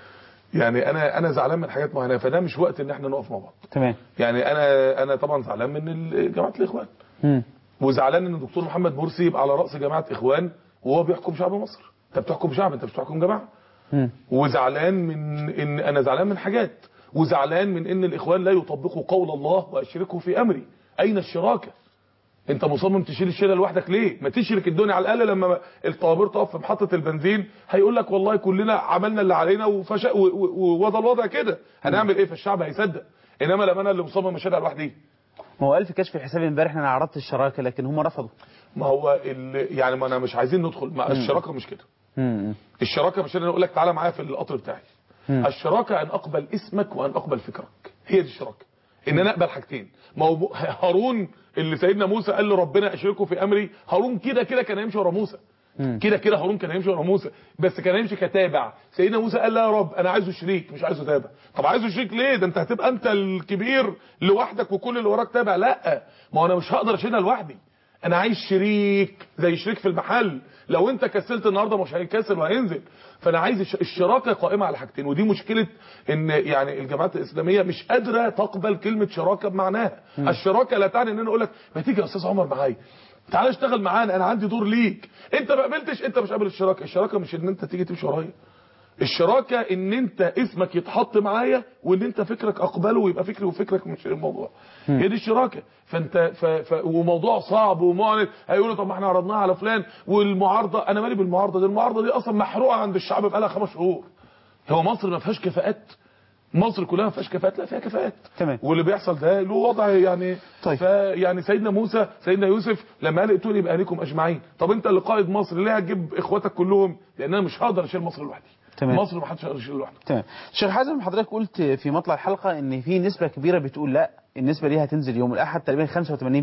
يعني انا انا زعلان من حاجات معينة فده مش وقت ان احنا نقف مع بعض تمام يعني انا انا طبعا زعلان من ال- جماعة الاخوان مم. وزعلان ان الدكتور محمد مرسي يبقى على راس جماعه اخوان وهو بيحكم شعب مصر انت بتحكم شعب انت مش بتحكم جماعه مم. وزعلان من ان انا زعلان من حاجات وزعلان من ان الاخوان لا يطبقوا قول الله واشركه في امري اين الشراكه انت مصمم تشيل الشيله لوحدك ليه ما تشرك الدنيا على الاقل لما الطوابير تقف في محطه البنزين هيقول لك والله كلنا عملنا اللي علينا وفشا و- و- ووضع الوضع كده هنعمل ايه فالشعب هيصدق انما لما انا اللي مصمم اشيلها لوحدي ما هو قال في كشف الحساب امبارح ان انا عرضت الشراكه لكن هم رفضوا ما هو ال- يعني ما انا مش عايزين ندخل ما الشراكه مش كده مم. الشراكه مش ان انا اقول لك تعالى معايا في القطر بتاعي مم. الشراكه ان اقبل اسمك وان اقبل فكرك هي دي الشراكه ان انا اقبل حاجتين ما هو هارون اللي سيدنا موسى قال له ربنا اشركه في امري هارون كده كده كان هيمشي ورا موسى مم. كده كده هارون كان هيمشي ورا موسى بس كان هيمشي كتابع سيدنا موسى قال لا يا رب انا عايزه شريك مش عايزه تابع طب عايزه شريك ليه ده انت هتبقى انت الكبير لوحدك وكل اللي وراك تابع لا ما هو انا مش هقدر اشيلها لوحدي انا عايز شريك زي شريك في المحل لو انت كسلت النهارده مش هيكسل وهينزل فانا عايز الش- الشراكه قائمه على حاجتين ودي مشكله ان يعني الجماعات الاسلاميه مش قادره تقبل كلمه شراكه بمعناها الشراكه لا تعني ان انا اقول لك ما تيجي يا استاذ عمر معايا تعالى اشتغل معانا انا عندي دور ليك انت ما قبلتش انت مش قابل الشراكه الشراكه مش ان انت تيجي تمشي ورايا الشراكه ان انت اسمك يتحط معايا وان انت فكرك اقبله ويبقى فكري وفكرك مش الموضوع هي دي الشراكه فانت ف... ف... وموضوع صعب ومعند هيقولوا طب ما احنا عرضناها على فلان والمعارضه انا مالي بالمعارضه دي المعارضه دي اصلا محروقه عند الشعب بقالها خمس شهور هو مصر ما فيهاش كفاءات مصر كلها ما فيهاش كفاءات لا فيها كفاءات تمام. واللي بيحصل ده له وضع يعني طيب. فيعني سيدنا موسى سيدنا يوسف لما قال ائتوني باهلكم اجمعين طب انت اللي قائد مصر ليه هتجيب اخواتك كلهم لان انا مش هقدر اشيل مصر لوحدي تمام. مصر ما حدش يقدر يشيل لوحده تمام شيخ حازم حضرتك قلت في مطلع الحلقه ان في نسبه كبيره بتقول لا النسبه دي هتنزل يوم الاحد تقريبا 85%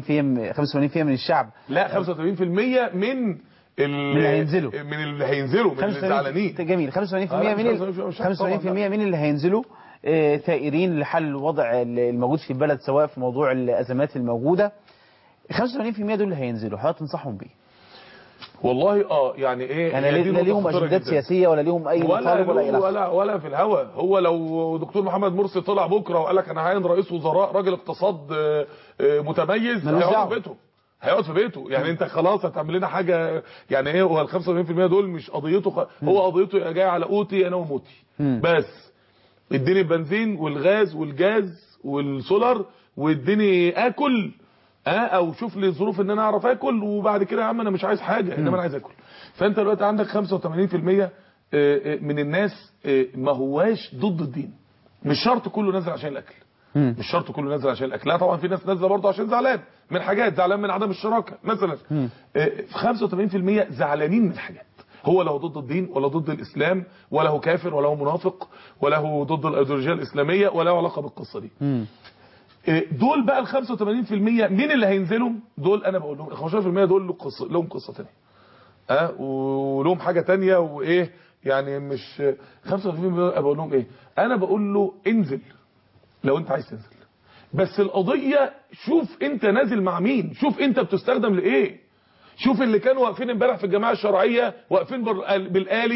85% من الشعب لا 85% من ال- من اللي هينزلوا. من اللي هينزلوا من اللي 85% زعلانين جميل 85% آه، من مش ال- مش- مش- طبعاً 85% لا. من اللي هينزلوا آه، ثائرين لحل الوضع الموجود في البلد سواء في موضوع الازمات الموجوده 85% دول اللي هينزلوا حضرتك تنصحهم بيه والله اه يعني ايه يعني هي لا دي لا نقطة ليهم خطيرة اجندات جداً. سياسيه ولا ليهم اي ولا مطالب ولا له الى آخره. ولا ولا في الهوا هو لو دكتور محمد مرسي طلع بكره وقال لك انا هعين رئيس وزراء راجل اقتصاد آه، آه، متميز ملوش هيقعد دعوة. في بيته هيقعد في بيته يعني انت خلاص هتعمل لنا حاجه يعني ايه هو ال 85% دول مش قضيته خ... هو قضيته جاي على قوتي انا وموتي مم. بس اديني البنزين والغاز والجاز والسولار واديني اكل اه او شوف لي ظروف ان انا اعرف اكل وبعد كده يا عم انا مش عايز حاجه انما انا عايز اكل فانت دلوقتي عندك 85% آه، آه، من الناس آه، ما هواش ضد الدين مش شرط كله نازل عشان الاكل مم. مش شرط كله نازل عشان الاكل لا طبعا في ناس نازله برضه عشان زعلان من حاجات زعلان من عدم الشراكه مثلا آه، 85% زعلانين من حاجات هو لا هو ضد الدين ولا ضد الاسلام ولا هو كافر ولا هو منافق ولا هو ضد الايديولوجيه الاسلاميه ولا له علاقه بالقصه دي مم. آه، دول بقى ال 85% مين اللي هينزلوا دول انا بقول لهم ال 15% دول له قصه لهم قصه ثانيه اه ولهم حاجه تانية وايه يعني مش 85% بقول لهم ايه انا بقول له انزل لو انت عايز تنزل بس القضيه شوف انت نازل مع مين شوف انت بتستخدم لايه شوف اللي كانوا واقفين امبارح في الجماعه الشرعيه واقفين بال- بالالي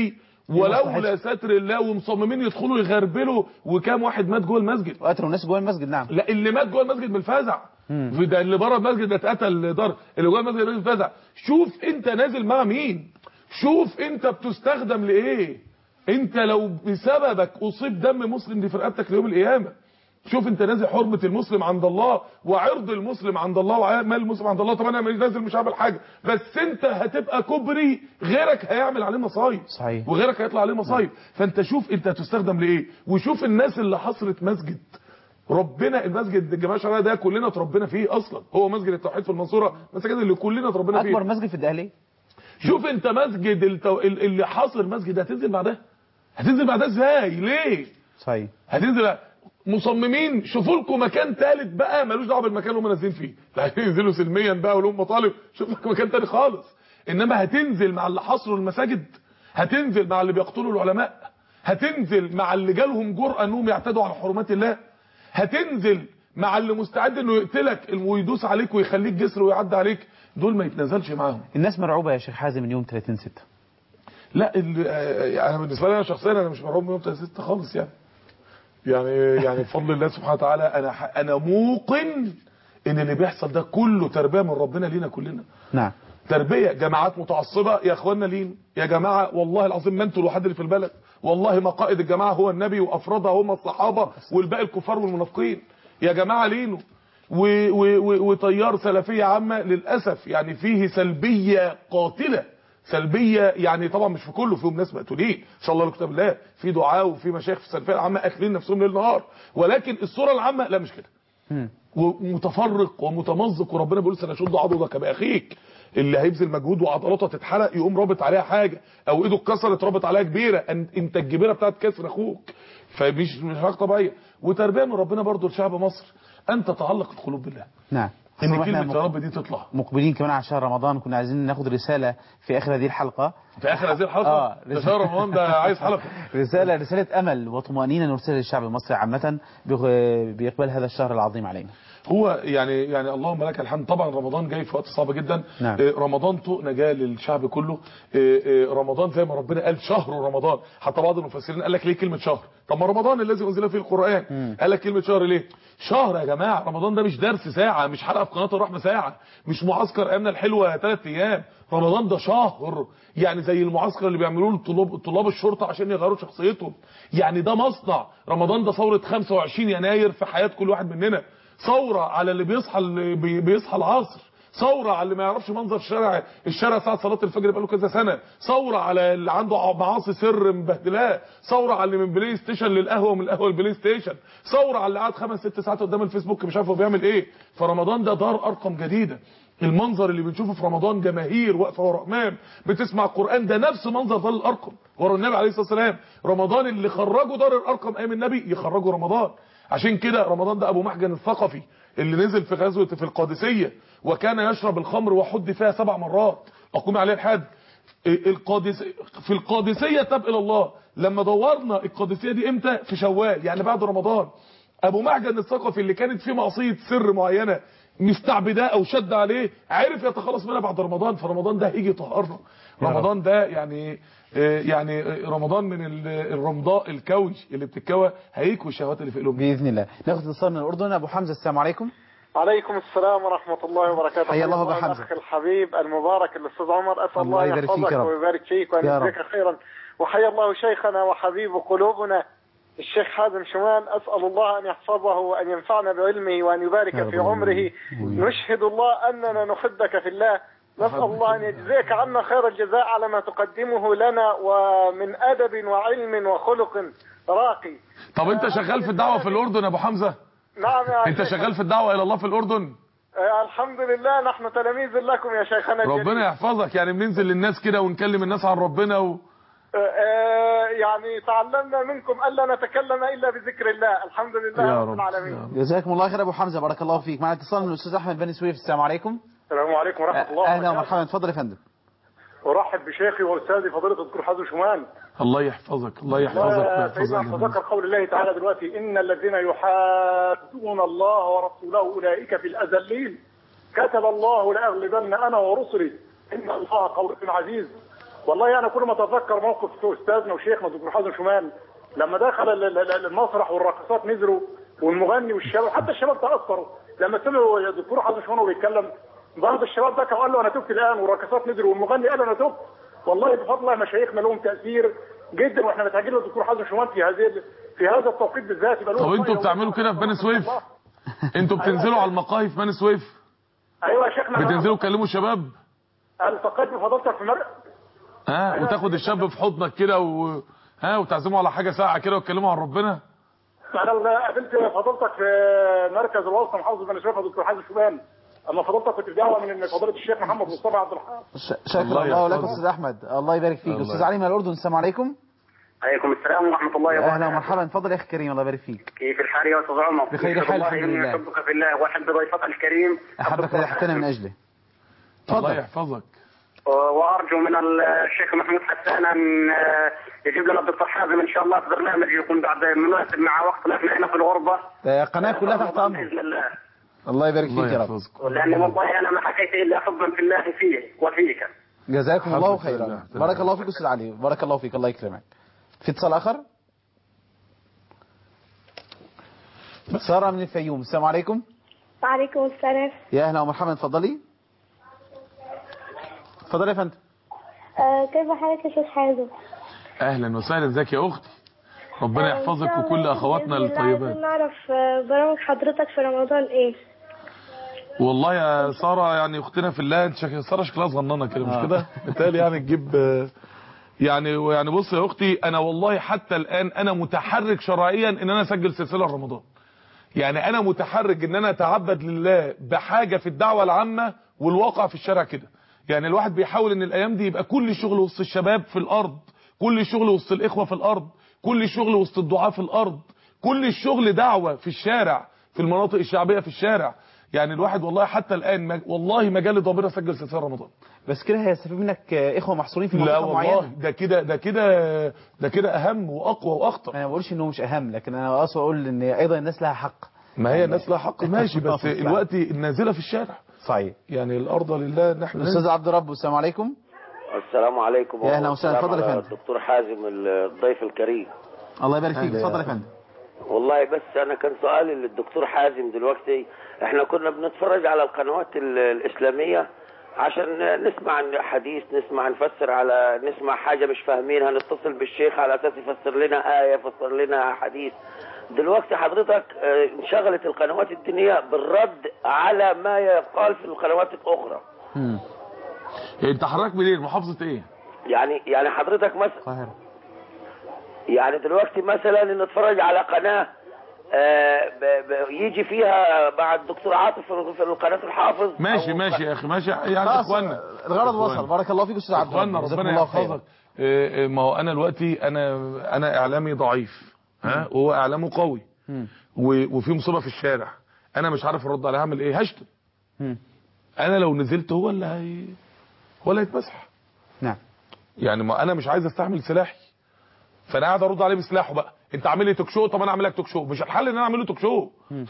ولولا مصلحتهم. ستر الله ومصممين يدخلوا يغربلوا وكام واحد مات جوه المسجد وقتلوا الناس جوه المسجد نعم لا اللي مات جوه المسجد من الفزع في ده اللي بره المسجد ده اتقتل ضرب اللي جوه المسجد ده من الفزع شوف انت نازل مع مين شوف انت بتستخدم لايه انت لو بسببك اصيب دم مسلم دي في رقبتك ليوم القيامه شوف انت نازل حرمه المسلم عند الله وعرض المسلم عند الله ومال المسلم عند الله طب انا مش نازل مش هعمل حاجه بس انت هتبقى كبري غيرك هيعمل عليه مصايب صحيح. وغيرك هيطلع عليه مصايب فانت شوف انت هتستخدم لايه وشوف الناس اللي حصرت مسجد ربنا المسجد الجماعه الشرعيه ده كلنا اتربينا فيه اصلا هو مسجد التوحيد في المنصوره مسجد اللي كلنا اتربينا فيه اكبر مسجد في الدقهليه شوف انت مسجد التو... ال- اللي حاصر مسجد هتنزل بعدها هتنزل بعدها ازاي ليه صحيح هتنزل مصممين شوفوا لكم مكان ثالث بقى ملوش دعوه بالمكان اللي هم نازلين فيه لا عايزين ينزلوا سلميا بقى ولهم مطالب شوف لك مكان تاني خالص انما هتنزل مع اللي حصروا المساجد هتنزل مع اللي بيقتلوا العلماء هتنزل مع اللي جالهم جرأة انهم يعتدوا على حرمات الله هتنزل مع اللي مستعد انه يقتلك ويدوس عليك ويخليك جسر ويعدي عليك دول ما يتنازلش معاهم الناس مرعوبه يا شيخ حازم من يوم 30 6 لا ال- آه، انا بالنسبه لي انا شخصيا انا مش مرعوب من يوم 6 خالص يعني يعني يعني بفضل الله سبحانه وتعالى انا ح- انا موقن ان اللي بيحصل ده كله تربيه من ربنا لينا كلنا نعم تربيه جماعات متعصبه يا اخوانا لين يا جماعه والله العظيم ما انتوا الوحيد اللي في البلد والله ما قائد الجماعه هو النبي وافرادها هم الصحابه والباقي الكفار والمنافقين يا جماعه لينوا و- و- و- وتيار سلفيه عامه للاسف يعني فيه سلبيه قاتله سلبيه يعني طبعا مش في كله فيهم ناس مقتولين ان شاء الله لكتاب الله في دعاء وفي مشايخ في السلفيه العامه اكلين نفسهم ليل نهار ولكن الصوره العامه لا مش كده ومتفرق ومتمزق وربنا بيقول سنشد عضدك باخيك اللي هيبذل مجهود وعضلاته تتحرق يقوم رابط عليها حاجه او ايده اتكسرت رابط عليها كبيره أن- انت الجبيره بتاعت كسر اخوك فمش مش حاجه طبيعيه وتربيه من ربنا برضو لشعب مصر ان تتعلق القلوب بالله نعم ان خصوصاً إحنا كلمه يا مق- رب دي تطلع مقبلين كمان على شهر رمضان كنا عايزين ناخد رسالة في آخر هذه الحلقة في اخر هذه الحلقه آه، ده شهر رمضان ده عايز حلقه رسالة رسالة أمل وطمأنينة نرسلها للشعب المصري عامة بغ- بإقبال هذا الشهر العظيم علينا هو يعني يعني اللهم لك الحمد طبعا رمضان جاي في وقت صعب جدا نعم. آه، رمضان طوق نجاه للشعب كله آه، آه، رمضان زي ما ربنا قال شهر رمضان حتى بعض المفسرين قال لك ليه كلمه شهر طب ما رمضان الذي انزل فيه القران قال لك كلمه شهر ليه شهر يا جماعه رمضان ده مش درس ساعه مش حلقه في قناه الرحمه ساعه مش معسكر ايامنا الحلوه ثلاث ايام رمضان ده شهر يعني زي المعسكر اللي بيعملوه لطلاب طلاب الشرطه عشان يغيروا شخصيتهم يعني ده مصنع رمضان ده ثوره 25 يناير في حياه كل واحد مننا ثوره على اللي بيصحى اللي بي- بيصحى العصر ثوره على اللي ما يعرفش منظر الشارع الشارع ساعه صلاه الفجر بقاله كذا سنه ثوره على اللي عنده ع- معاصي سر مبهدلاه ثوره على اللي من بلاي ستيشن للقهوه ومن القهوه للبلاي ستيشن ثوره على اللي قاعد خمس ست ساعات قدام الفيسبوك مش عارف هو بيعمل ايه فرمضان ده دار ارقم جديده المنظر اللي بنشوفه في رمضان جماهير واقفه ورا امام بتسمع القران ده نفس منظر دار الارقم ورا النبي عليه الصلاه والسلام رمضان اللي خرجوا دار الارقم ايام النبي يخرجوا رمضان عشان كده رمضان ده ابو محجن الثقفي اللي نزل في غزوه في القادسيه وكان يشرب الخمر وحد فيها سبع مرات اقوم عليه الحد القادس في القادسيه تاب الى الله لما دورنا القادسيه دي امتى في شوال يعني بعد رمضان ابو معجن الثقفي اللي كانت فيه معصيه سر معينه مستعبداه او شد عليه عرف يتخلص منها بعد رمضان فرمضان ده هيجي يطهرنا رمضان ده يعني آه، يعني آه، رمضان من ال- الرمضاء الكوي اللي بتتكوى هيكوي الشهوات اللي في قلوبنا بإذن الله ناخد اتصال من الأردن أبو حمزة السلام عليكم عليكم السلام ورحمة الله وبركاته حيا الله أبا حيا حمزة. الأخ الحبيب المبارك الأستاذ عمر أسأل الله الله, يبارك فيك يحفظك يا رب. ويبارك فيك وأن يا رب. يجزيك خيرا وحيا الله شيخنا وحبيب قلوبنا الشيخ حازم شمال أسأل الله أن يحفظه وأن ينفعنا بعلمه وأن يبارك يا في رب. عمره نشهد الله أننا نحبك في الله نسأل الله أن يجزيك عنا خير الجزاء على ما تقدمه لنا ومن أدب وعلم وخلق راقي طب انت شغال في الدعوه في الاردن يا ابو حمزه نعم يا انت شيخ. شغال في الدعوه الى الله في الاردن آه، الحمد لله نحن تلاميذ لكم يا شيخنا الجليل. ربنا يحفظك يعني بننزل للناس كده ونكلم الناس عن ربنا و... آه، يعني تعلمنا منكم ألا نتكلم إلا بذكر الله الحمد لله يا رب رب العالمين جزاكم الله خير أبو حمزة بارك الله فيك معنا اتصال من الأستاذ أحمد بني سويف السلام عليكم السلام عليكم ورحمة الله أهلا وبركاته ومرحبا اتفضل يا فندم أرحب بشيخي وأستاذي فضيلة الدكتور حازم شمال الله يحفظك الله يحفظك آه، ويحفظ سيدنا أهل تذكر قول الله تعالى دلوقتي إن الذين يحادون الله ورسوله أولئك في الأذلين كتب الله لأغلبن أنا ورسلي إن الله قوي عزيز والله انا كل ما اتذكر موقف استاذنا وشيخنا دكتور حازم شمال لما دخل ال- ال- ال- المسرح والراقصات نزلوا والمغني والشباب حتى الشباب تاثروا لما سمعوا الدكتور حازم شمال وهو بيتكلم بعض الشباب بكى وقال له انا تبت الان والراقصات نزلوا والمغني قال انا تبت والله بفضل الله مشايخنا لهم تاثير جدا واحنا بنتعجب الدكتور حازم شمال في هذه في هذا التوقيت بالذات يبقى له طب انتوا بتعملوا كده في بني سويف انتوا بتنزلوا على المقاهي في بني سويف ايوه يا شيخنا بتنزلوا تكلموا الشباب التقيت بفضلتك في مرة ها وتاخد الشاب في حضنك كده و ها وتعزموا على حاجه ساعه كده وتكلموا عن ربنا انا قابلت فضلتك في مركز الوسط محافظه بني سويف يا دكتور حازم شمال اما فضلتك كنت في دعوه من فضيله الشيخ محمد مصطفى عبد الحق ش- شكرا الله الله لك يحفظك. استاذ احمد الله يبارك فيك الله استاذ علي من الاردن السلام عليكم عليكم السلام ورحمه الله اهلا ومرحبا اتفضل يا اخي كريم الله يبارك فيك كيف الحال يا استاذ عمر؟ بخير يسعد حال، الله الحمد إني لله. احبك في الله واحب ضيفك الكريم احبك الذي حتنا من اجله الله اتفضل يحفظك وارجو من الشيخ محمود حسان ان يجيب لنا الدكتور حازم ان شاء الله في برنامج يكون بعد مناسب مع وقتنا احنا هنا في الغربه ده قناه كلها تحت امر باذن الله الله يبارك فيك الله يا رب يحفظك لاني والله انا ما حكيت الا حبا في الله فيه وفيك جزاكم الله الحمد لله. خيرا بارك الله فيك استاذ علي بارك الله فيك الله يكرمك في اتصال اخر ساره من الفيوم السلام عليكم وعليكم السلام يا اهلا ومرحبا اتفضلي اتفضلي يا فندم آه كيف حالك يا شيخ حازم؟ اهلا وسهلا ازيك يا اختي ربنا آه، إن يحفظك شاء وكل الله اخواتنا بإذن الله الطيبات عايزين نعرف آه، برامج حضرتك في رمضان ايه؟ والله يا ساره يعني اختنا في الله انت شك... ساره شكلها صغننه كده مش كده بالتالي يعني تجيب آه، يعني يعني بص يا اختي انا والله حتى الان انا متحرك شرعيا ان انا اسجل سلسله رمضان يعني انا متحرك ان انا اتعبد لله بحاجه في الدعوه العامه والواقع في الشارع كده يعني الواحد بيحاول ان الايام دي يبقى كل شغل وسط الشباب في الارض كل شغل وسط الاخوه في الارض كل شغل وسط الدعاء في الارض كل الشغل دعوه في الشارع في المناطق الشعبيه في الشارع يعني الواحد والله حتى الان ما والله ما جالي ضمير اسجل سلسله رمضان بس كده هيستفيد منك آه، اخوه محصورين في لا منطقه والله معينه ده كده ده كده ده كده اهم واقوى واخطر انا ما بقولش انه مش اهم لكن انا اقصد اقول ان ايضا الناس لها حق ما هي الناس لها حق ماشي بس صح. الوقت النازله في الشارع صحيح يعني الارض لله ان احنا الاستاذ عبد الرب السلام عليكم السلام عليكم يا أهلا وسهلا. والسلام اتفضل يا على فندم. الدكتور حازم الضيف الكريم الله يبارك فيك أهلا يا اتفضل يا أخي. فندم والله بس انا كان سؤالي للدكتور حازم دلوقتي احنا كنا بنتفرج على القنوات ال- الاسلاميه عشان نسمع عن حديث نسمع نفسر على نسمع حاجه مش فاهمينها نتصل بالشيخ على اساس يفسر لنا ايه يفسر لنا حديث دلوقتي حضرتك اه، انشغلت القنوات الدينيه بالرد على ما يقال في القنوات الاخرى مم. انت حضرتك منين محافظه ايه يعني يعني حضرتك مثلا القاهره يعني دلوقتي مثلا نتفرج على قناة آه، ب- ب- يجي فيها مع الدكتور عاطف في في القناة الحافظ ماشي أو ماشي يا اخي ماشي يعني خلاص اخوانا الغرض إخوانا. وصل بارك الله فيك استاذ عبد الرب اخوانا جزاكم ربنا الله خيرا يحفظك إيه، إيه، ما هو انا دلوقتي انا انا اعلامي ضعيف ها وهو اعلامه قوي مم. و- وفي مصيبه في الشارع انا مش عارف ارد عليه هعمل ايه هشتم مم. انا لو نزلت هو اللي هي هو اللي هيتمسح نعم يعني ما انا مش عايز استحمل سلاحي فانا قاعد ارد عليه بسلاحه بقى انت عامل لي توك شو طب انا اعمل لك توك شو مش الحل ان انا اعمل له توك شو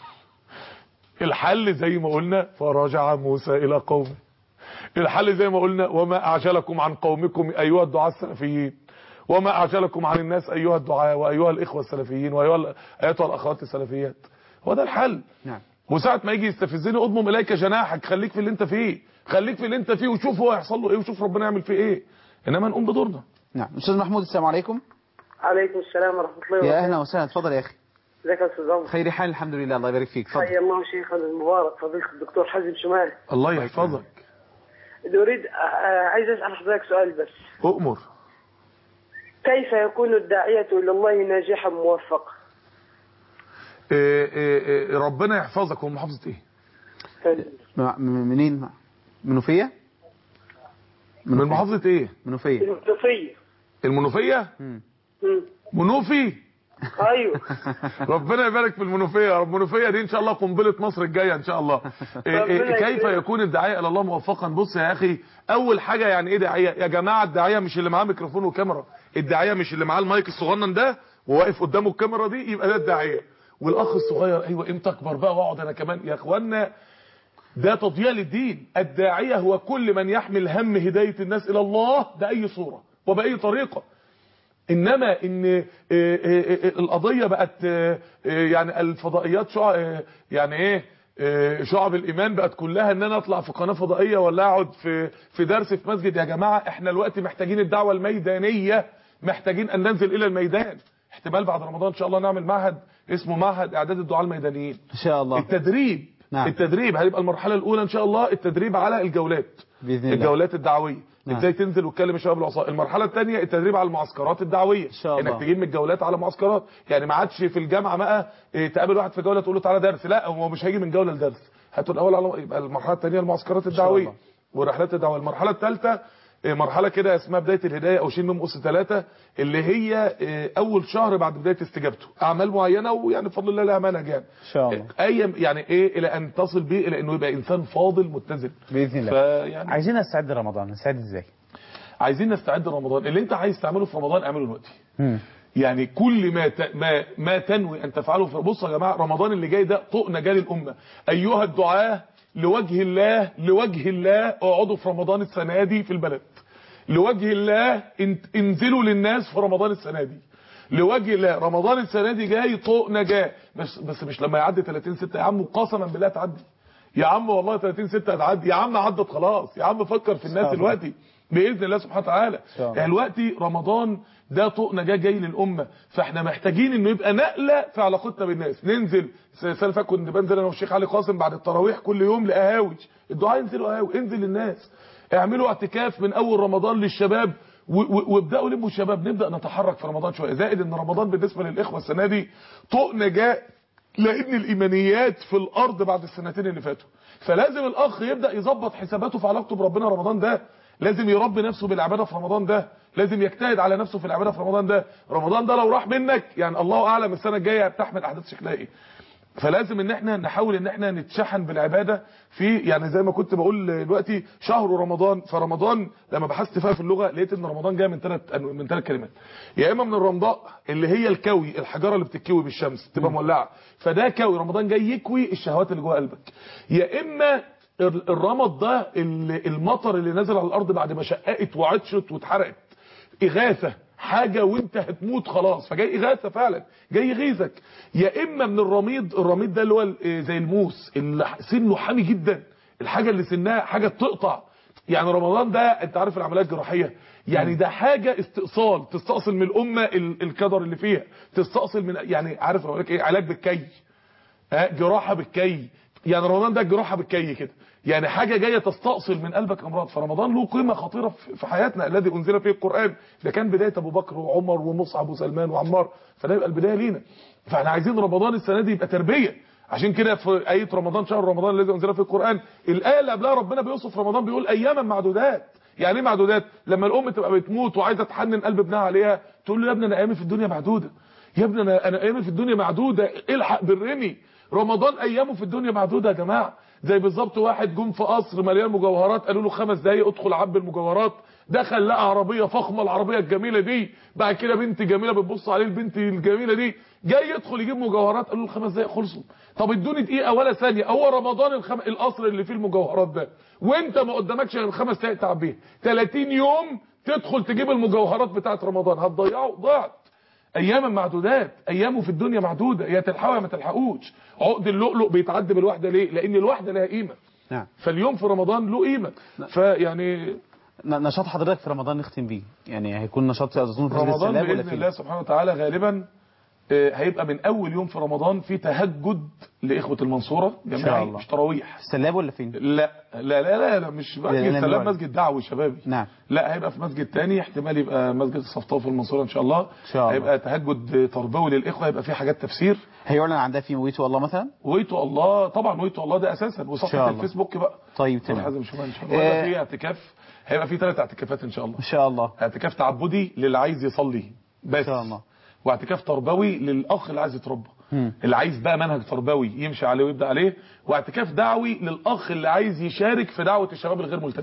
الحل زي ما قلنا فرجع موسى الى قومه الحل زي ما قلنا وما اعجلكم عن قومكم ايها الدعاة السلفيين وما اعجلكم عن الناس ايها الدعاة وايها الاخوه السلفيين وايها ال- ايتها الاخوات السلفيات هو ده الحل نعم وساعة ما يجي يستفزني اضمم اليك جناحك خليك في اللي انت فيه خليك في اللي انت فيه وشوف هو هيحصل له ايه وشوف ربنا يعمل فيه ايه انما نقوم بدورنا نعم استاذ محمود السلام عليكم عليكم السلام ورحمه الله يا وبركاته اهلا وسهلا اتفضل يا اخي ازيك يا استاذ عمر خير حال الحمد لله الله يبارك فيك اتفضل حيا الله شيخنا المبارك فضيله الدكتور حازم شمال الله يحفظك اريد عايز اسال حضرتك سؤال بس اؤمر كيف يكون الداعيه الى الله ناجحا موفقا إيه إيه إيه ربنا يحفظك هو محافظة ايه م- م- منين منوفيه من محافظة ايه منوفيه المنوفيه المنوفية مم. مم. منوفي ايوه ربنا يبارك في المنوفية يا رب المنوفية دي ان شاء الله قنبلة مصر الجاية ان شاء الله إيه إيه ربنا كيف يكرمك. يكون الداعية الى الله موفقا بص يا اخي اول حاجة يعني ايه داعية يا جماعة الداعية مش اللي معاه ميكروفون وكاميرا الداعية مش اللي معاه المايك الصغنن ده وواقف قدامه الكاميرا دي يبقى ده الداعية والاخ الصغير ايوه امتى اكبر بقى واقعد انا كمان يا اخوانا ده تضييع للدين الداعية هو كل من يحمل هم هداية الناس إلى الله بأي صورة وبأي طريقة انما ان آه، آه، آه، القضيه بقت آه، آه، يعني الفضائيات شع... آه، يعني ايه آه، شعب الايمان بقت كلها ان انا اطلع في قناه فضائيه ولا اقعد في في درس في مسجد يا جماعه احنا دلوقتي محتاجين الدعوه الميدانيه محتاجين ان ننزل الى الميدان احتمال بعد رمضان ان شاء الله نعمل معهد اسمه معهد اعداد الدعاء الميدانيين ان شاء الله التدريب نعم. التدريب هيبقى المرحله الاولى ان شاء الله التدريب على الجولات بإذن الله. الجولات الدعويه نعم. ازاي تنزل وتكلم الشباب العصاه المرحله الثانيه التدريب على المعسكرات الدعويه إن شاء الله. انك تجيب من الجولات على معسكرات يعني ما عادش في الجامعه بقى إيه، تقابل واحد في جوله تقول له تعالى درس لا هو مش هيجي من جوله لدرس هاتوا الاول على يبقى المرحله الثانيه المعسكرات الدعويه الله. ورحلات الدعوه المرحله الثالثه إيه، مرحله كده اسمها بدايه الهدايه او شين ميم اس ثلاثه اللي هي إيه، اول شهر بعد بدايه استجابته اعمال معينه ويعني بفضل الله لها منهج يعني ان شاء الله اي يعني ايه الى ان تصل به الى انه يبقى انسان فاضل متزن باذن الله فيعني عايزين نستعد لرمضان نستعد ازاي عايزين نستعد لرمضان اللي انت عايز تعمله في رمضان اعمله دلوقتي مم. يعني كل ما ت... ما ما تنوي ان تفعله في بصوا يا جماعه رمضان اللي جاي ده طوق نجاه للامه ايها الدعاه لوجه الله لوجه الله اقعدوا في رمضان السنه دي في البلد لوجه الله ان... انزلوا للناس في رمضان السنه دي لوجه الله رمضان السنه دي جاي طوق نجاه بس بس مش لما يعدي 30 6 يا عم قسما بالله تعدي يا عم والله 30 6 هتعدي يا عم عدت خلاص يا عم فكر في الناس الله. دلوقتي باذن الله سبحانه وتعالى شاء الله. يعني دلوقتي رمضان ده طوق نجاه جاي للامه فاحنا محتاجين انه يبقى نقله في علاقتنا بالناس ننزل السنه اللي فاتت كنت بنزل انا والشيخ علي قاسم بعد التراويح كل يوم لقهاوي الدعاء ينزلوا قهاوي انزل للناس اعملوا اعتكاف من اول رمضان للشباب و- و- وابداوا لموا الشباب نبدا نتحرك في رمضان شويه زائد ان رمضان بالنسبه للاخوه السنه دي طوق نجاه لان الايمانيات في الارض بعد السنتين اللي فاتوا فلازم الاخ يبدا يظبط حساباته في علاقته بربنا رمضان ده لازم يربي نفسه بالعباده في رمضان ده لازم يجتهد على نفسه في العباده في رمضان ده رمضان ده لو راح منك يعني الله اعلم السنه الجايه هتحمل احداث شكلها ايه فلازم ان احنا نحاول ان احنا نتشحن بالعباده في يعني زي ما كنت بقول دلوقتي شهر رمضان فرمضان لما بحثت فيها في اللغه لقيت ان رمضان جاي من ثلاث من ثلاث كلمات يا اما من الرمضاء اللي هي الكوي الحجره اللي بتتكوي بالشمس تبقى مولعه فده كوي رمضان جاي يكوي الشهوات اللي جوه قلبك يا اما ال- الرمض ده ال- المطر اللي نزل على الارض بعد ما شققت وعطشت واتحرقت اغاثه حاجه وانت هتموت خلاص فجاي اغاثه فعلا جاي يغيظك يا اما من الرميد الرميد ده اللي هو ال- زي الموس اللي سنه حامي جدا الحاجه اللي سنها حاجه تقطع يعني رمضان ده انت عارف العمليات الجراحيه يعني ده حاجه استئصال تستأصل من الامه ال- الكدر اللي فيها تستأصل من يعني عارف اقول لك ايه علاج بالكي ها جراحه بالكي يعني رمضان ده جراحه بالكي كده يعني حاجه جايه تستأصل من قلبك امراض فرمضان له قيمه خطيره في في حياتنا الذي انزل فيه القران ده كان بدايه ابو بكر وعمر ومصعب وسلمان وعمار فده يبقى البدايه لينا فاحنا عايزين رمضان السنه دي يبقى تربيه عشان كده في ايه رمضان شهر رمضان الذي انزل فيه القران الايه اللي قبلها ربنا بيوصف رمضان بيقول اياما معدودات يعني ايه معدودات لما الام تبقى بتموت وعايزه تحنن قلب ابنها عليها تقول له يا ابني انا ايامي في الدنيا معدوده يا ابني انا انا ايامي في الدنيا معدوده الحق برني رمضان ايامه في الدنيا معدوده يا جماعه زي بالظبط واحد جم في قصر مليان مجوهرات قالوا له خمس دقايق ادخل عب المجوهرات دخل لقى عربيه فخمه العربيه الجميله دي بعد كده بنت جميله بتبص عليه البنت الجميله دي جاي يدخل يجيب مجوهرات قالوا له خمس دقايق خلصوا طب ادوني دقيقه ولا ثانيه هو رمضان الخم... القصر اللي فيه المجوهرات ده وانت ما قدامكش غير خمس دقايق تعبيها 30 يوم تدخل تجيب المجوهرات بتاعت رمضان هتضيعه ضاعت اياما معدودات ايامه في الدنيا معدوده يا تلحقوا يا ما تلحقوش عقد اللؤلؤ بيتعدى بالوحده ليه لان الوحده لها قيمه نعم فاليوم في رمضان له قيمه فيعني ن- نشاط حضرتك في رمضان نختم بيه يعني هيكون نشاط اظن في مسجد رمضان السلام ولا باذن في الله سبحانه وتعالى غالبا آه، هيبقى من اول يوم في رمضان في تهجد لاخوه المنصوره شاء جماعي الله. مش تراويح في السلاب ولا فين لا لا لا لا, لا مش لا، مسجد لا، سلام لا. مسجد دعوي شبابي نعم. لا هيبقى في مسجد تاني احتمال يبقى مسجد الصفطاوي في المنصوره ان شاء الله شاء الله. هيبقى تهجد تربوي للاخوه هيبقى فيه حاجات تفسير هيعلن عن ده في مويته الله مثلا ويتو الله طبعا ويتو الله ده اساسا إن شاء وصفحه الله. الفيسبوك بقى طيب أستاذ تمام حازم شومان ان شاء الله آه. هيبقى في اعتكاف هيبقى في ثلاث اعتكافات ان شاء الله ان شاء الله اعتكاف تعبدي للي عايز يصلي بس ان شاء الله واعتكاف تربوي للاخ اللي عايز يتربى مم. اللي عايز بقى منهج تربوي يمشي عليه ويبدا عليه واعتكاف دعوي للاخ اللي عايز يشارك في دعوه الشباب الغير ملتزم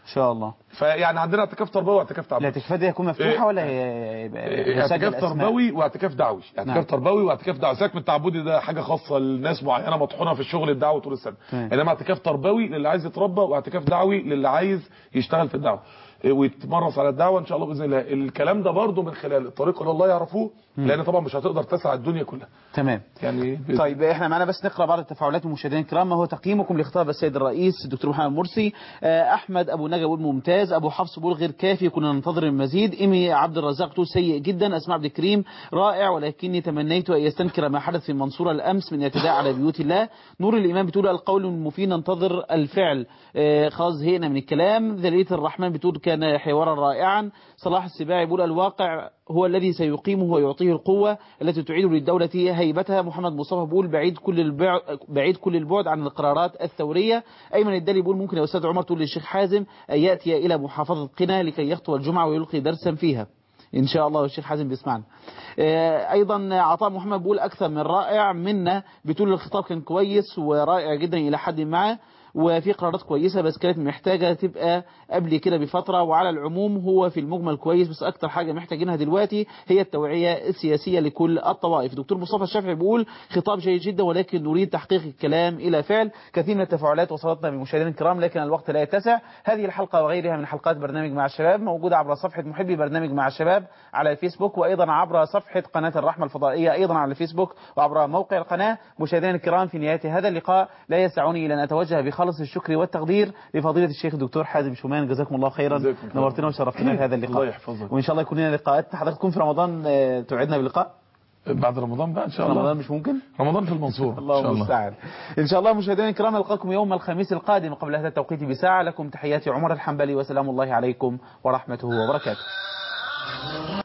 ان شاء الله فيعني عندنا اعتكاف تربوي واعتكاف تعبدي الاعتكاف دي هيكون مفتوحه إيه. ولا هي- يبقى اعتكاف يسجل أسماء؟ تربوي واعتكاف دعوي نعم. اعتكاف تربوي واعتكاف دعوي ساك من التعبدي ده حاجه خاصه لناس معينه مطحونه في الشغل الدعوي طول السنه تمام. انما اعتكاف تربوي للي عايز يتربى واعتكاف دعوي للي عايز يشتغل في الدعوه إيه، ويتمرس على الدعوه ان شاء الله باذن الله الكلام ده برضو من خلال الطريق اللي الله يعرفوه لان طبعا مش هتقدر تسع الدنيا كلها تمام يعني بإذن طيب احنا معانا بس نقرا بعض التفاعلات المشاهدين الكرام ما هو تقييمكم لخطاب السيد الرئيس الدكتور محمد مرسي آه، احمد ابو نجا بيقول ممتاز ابو حفص بيقول غير كافي كنا ننتظر المزيد ايمي عبد الرزاق تقول سيء جدا اسماء عبد الكريم رائع ولكني تمنيت ان يستنكر ما حدث في المنصوره الامس من اعتداء على بيوت الله نور الامام بتقول القول المفيد ننتظر الفعل آه، خلاص زهقنا من الكلام ذليله الرحمن بتقول كان حوارا رائعا صلاح السباعي بيقول الواقع هو الذي سيقيمه ويعطيه القوة التي تعيد للدولة هيبتها محمد مصطفى بيقول بعيد كل البعد بعيد كل البعد عن القرارات الثورية أيمن الدالي بيقول ممكن يا أستاذ عمر تقول للشيخ حازم أن يأتي إلى محافظة قنا لكي يخطب الجمعة ويلقي درسا فيها إن شاء الله والشيخ حازم بيسمعنا آه، أيضا عطاء محمد بيقول أكثر من رائع منا بتقول الخطاب كان كويس ورائع جدا إلى حد ما وفي قرارات كويسة بس كانت محتاجة تبقى قبل كده بفترة وعلى العموم هو في المجمل كويس بس أكتر حاجة محتاجينها دلوقتي هي التوعية السياسية لكل الطوائف دكتور مصطفى الشافعي بيقول خطاب جيد جدا ولكن نريد تحقيق الكلام إلى فعل كثير من التفاعلات وصلتنا من المشاهدين الكرام لكن الوقت لا يتسع هذه الحلقة وغيرها من حلقات برنامج مع الشباب موجودة عبر صفحة محبي برنامج مع الشباب على الفيسبوك وأيضا عبر صفحة قناة الرحمة الفضائية أيضا على الفيسبوك وعبر موقع القناة مشاهدينا الكرام في نهاية هذا اللقاء لا يسعني إلا أن أتوجه بخالص الشكر والتقدير لفضيلة الشيخ الدكتور حازم شومان جزاكم الله خيرا جزاكم الله. نورتنا وشرفتنا في هذا اللقاء الله يحفظك. وإن شاء الله يكون لنا لقاءات حضرتك تكون في رمضان آه، توعدنا بلقاء بعد رمضان بقى ان شاء رمضان الله مش ممكن رمضان في المنصورة ان الله شاء الله المستعان ان شاء الله مشاهدينا الكرام نلقاكم يوم الخميس القادم قبل هذا التوقيت بساعة لكم تحياتي عمر الحنبلي وسلام الله عليكم ورحمته وبركاته